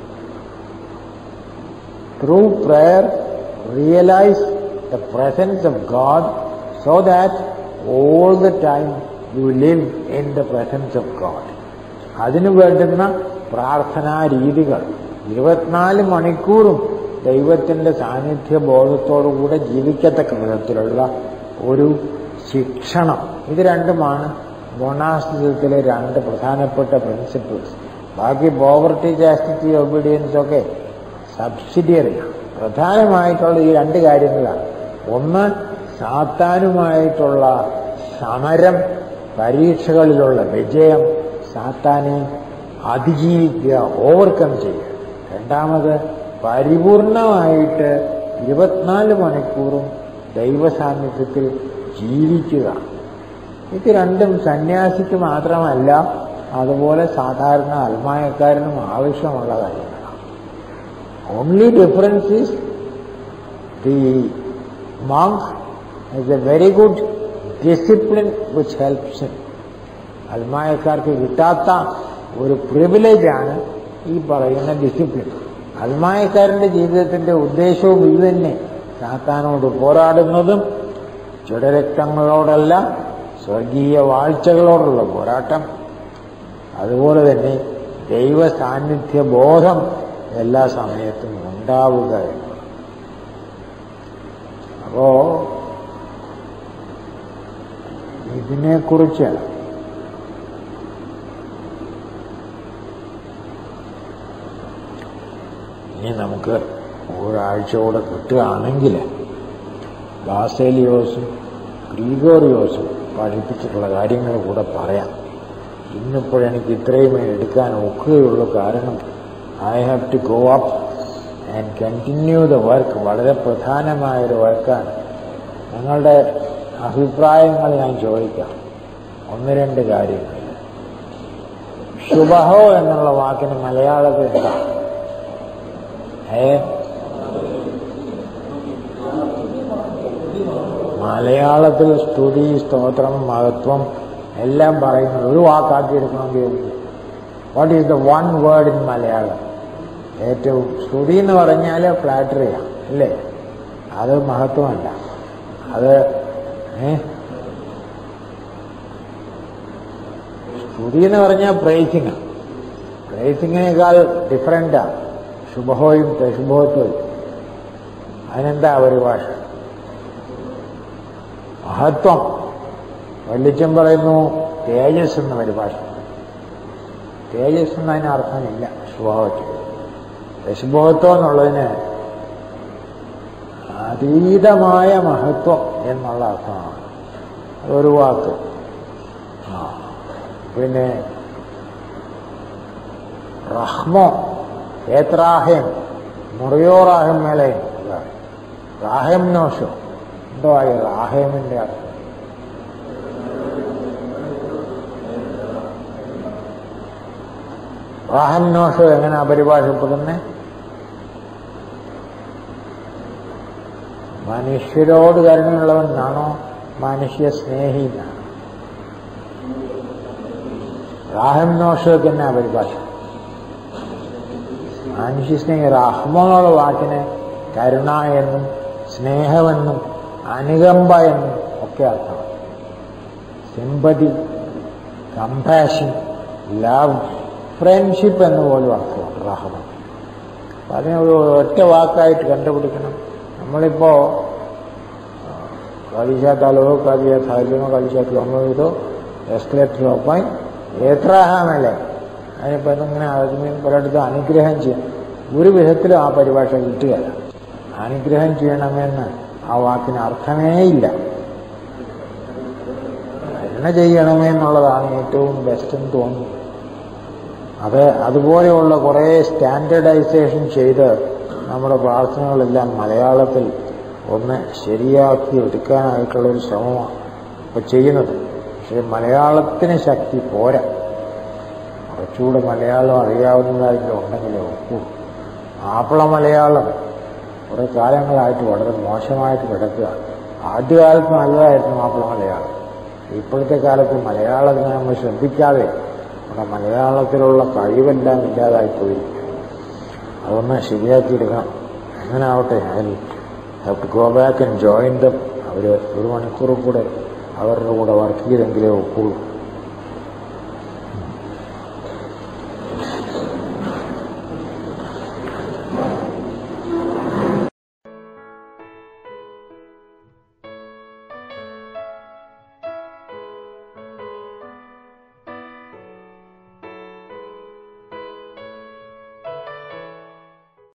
through prayer realise the presence of God so that all the time you live in the presence of God അതിനു വേണ്ടുന്ന പ്രാർത്ഥനാ രീതികൾ ഇരുപത്തിനാല് മണിക്കൂറും ദൈവത്തിന്റെ സാന്നിധ്യ ബോധത്തോടുകൂടെ ജീവിക്കത്തക്ക വിധത്തിലുള്ള ഒരു ശിക്ഷണം ഇത് രണ്ടുമാണ് മൊണാസ്റ്റിസത്തിലെ രണ്ട് പ്രധാനപ്പെട്ട പ്രിൻസിപ്പിൾസ് ബാക്കി പോവർട്ടി ചാസ്റ്റിറ്റി ഒബീഡിയൻസ് ഒക്കെ സബ്സിഡിയറിയാണ് പ്രധാനമായിട്ടുള്ള ഈ രണ്ട് കാര്യങ്ങളാണ് ഒന്ന് സാത്താനുമായിട്ടുള്ള സമരം പരീക്ഷകളിലുള്ള വിജയം സാത്താനെ അതിജീവിക്കുക ഓവർകം ചെയ്യുക രണ്ടാമത് പരിപൂർണമായിട്ട് ഇരുപത്തിനാല് മണിക്കൂറും ദൈവസാന്നിധ്യത്തിൽ ജീവിക്കുക ഇത് രണ്ടും സന്യാസിക്ക് മാത്രമല്ല അതുപോലെ സാധാരണ അൽമായക്കാരനും ആവശ്യമുള്ള കാര്യങ്ങളാണ് only difference is the monk is a very good discipline which helps him. അൽമായക്കാർക്ക് കിട്ടാത്ത ഒരു പ്രിവിലേജാണ് ഈ പറയുന്ന ഡിസിപ്ലിൻ അൽമായക്കാരന്റെ ജീവിതത്തിന്റെ ഉദ്ദേശവും ഇത് തന്നെ സാത്താനോട് പോരാടുന്നതും ചുടരക്തങ്ങളോടല്ല സ്വർഗീയ വാഴ്ചകളോടുള്ള പോരാട്ടം അതുപോലെ തന്നെ ദൈവ സാന്നിധ്യ ബോധം എല്ലാ സമയത്തും ഉണ്ടാവുക എന്നുള്ളത് അപ്പോ ഇതിനെക്കുറിച്ച് ഇനി നമുക്ക് ഒരാഴ്ചയോടെ കിട്ടുകയാണെങ്കിൽ ബാസേലിയോസും ഗ്രീഗോറിയോസും പഠിപ്പിച്ചിട്ടുള്ള കാര്യങ്ങൾ കൂടെ പറയാം ഇന്നിപ്പോഴെനിക്ക് ഇത്രയുമേ എടുക്കാൻ ഒക്കുകയുള്ളൂ കാരണം I have to go up and continue the work വളരെ പ്രധാനമായൊരു വർക്കാണ് നിങ്ങളുടെ അഭിപ്രായങ്ങൾ ഞാൻ ചോദിക്കാം ഒന്ന് രണ്ട് കാര്യങ്ങൾ ശുഭഹോ എന്നുള്ള വാക്കിന് മലയാളത്തിൽ എന്താ ഏ മലയാളത്തിൽ സ്തുതി സ്തോത്രം മഹത്വം എല്ലാം പറയുന്നത് ഒരു വാക്കാക്കി എടുക്കണമെങ്കിൽ what is the one word in Malayalam ഏറ്റവും സ്തുതി എന്ന് പറഞ്ഞാൽ ഫ്ലാറ്ററിയാണ് അല്ലേ അത് മഹത്വമല്ല അത് ഏ സ്തുതി എന്ന് പറഞ്ഞാൽ പ്രൈസിങ് പ്രൈസിങ്ങിനേക്കാൾ ഡിഫറൻറ്റാണ് ശുഭഹോയും തെശുഭോത്വയും അതിനെന്താ പരിഭാഷ മഹത്വം വല്ലിച്ചൻ പറയുന്നു തേജസ് എന്ന പരിഭാഷ തേജസ് എന്നതിന് അർത്ഥമില്ല സ്വഭാവത്തിൽ യശുബോധത്വം എന്നുള്ളതിന് അതീതമായ മഹത്വം എന്നുള്ള അർത്ഥമാണ് അതൊരു വാക്ക് ആ പിന്നെ റഹ്മോ ഏത്രാഹ്യം മുറിയോ റാഹം മേലെ റാഹം നോഷോ എന്തോ ആയി റാഹേമിന്റെ അർത്ഥം റാഹം നോഷോ എങ്ങനെ പരിഭാഷപ്പെടുന്നേ മനുഷ്യരോട് കരുണയുള്ളവൻ എന്നാണോ മനുഷ്യ സ്നേഹി എന്നാണ് റാഹം നോഷയ്ക്ക് എന്നാ പരിഭാഷ മനുഷ്യ സ്നേഹി റഹ്മെന്നുള്ള വാക്കിന് കരുണ എന്നും സ്നേഹമെന്നും അനുകമ്പ എന്നും ഒക്കെ അർത്ഥമാണ് സിമ്പതി കമ്പാഷൻ ലവ് ഫ്രണ്ട്ഷിപ്പ് എന്ന് പോലും അർത്ഥമാണ് റഹ്മ അപ്പം അതിനെ ഒരു ഒറ്റ വാക്കായിട്ട് കണ്ടുപിടിക്കണം നമ്മളിപ്പോ കളിച്ചാത്താലോ കളിയ സാഹചര്യമോ കളിച്ചാത്തോ നമ്മൾ ഇതോ എസ്കലേറ്ററോ അപ്പം ഏത്രാഹാമല്ലേ അതിനിപ്പോൾ എന്തിങ്ങനെ അതിന് പലയിടത്തും അനുഗ്രഹം ചെയ്യും ഒരു വിധത്തിലും ആ പരിഭാഷ കിട്ടുകയല്ല അനുഗ്രഹം ചെയ്യണമെന്ന് ആ വാക്കിന് അർത്ഥമേ ഇല്ല കരുണ ചെയ്യണമേ എന്നുള്ളതാണ് ഏറ്റവും ബെസ്റ്റ് എന്ന് തോന്നുന്നു അത് അതുപോലെയുള്ള കുറേ സ്റ്റാൻഡേർഡൈസേഷൻ ചെയ്ത് നമ്മുടെ പ്രാർത്ഥനകളെല്ലാം മലയാളത്തിൽ ഒന്ന് ശരിയാക്കി എടുക്കാനായിട്ടുള്ള ഒരു ശ്രമമാണ് ഇപ്പോൾ ചെയ്യുന്നത് പക്ഷേ മലയാളത്തിന് ശക്തി പോരാ കുറച്ചുകൂടെ മലയാളം അറിയാവുന്നതായിട്ട് ഉണ്ടെങ്കിലേ ഒക്കൂ ആപ്പിള മലയാളം കുറേ കാലങ്ങളായിട്ട് വളരെ മോശമായിട്ട് കിടക്കുക ആദ്യകാലത്ത് നല്ലതായിരുന്നു മാപ്പിള മലയാളം ഇപ്പോഴത്തെ കാലത്ത് മലയാളത്തിനെ നമ്മൾ ശ്രദ്ധിക്കാതെ നമ്മുടെ മലയാളത്തിലുള്ള കഴിവെല്ലാം ഇല്ലാതായിപ്പോയി അതൊന്ന് ശരിയാക്കിയെടുക്കണം അങ്ങനെ ആവട്ടെ I have to go back and join them അവർ ഒരു മണിക്കൂർ കൂടെ അവരുടെ കൂടെ വർക്ക് ചെയ്തെങ്കിലേ ഒക്കുള്ളൂ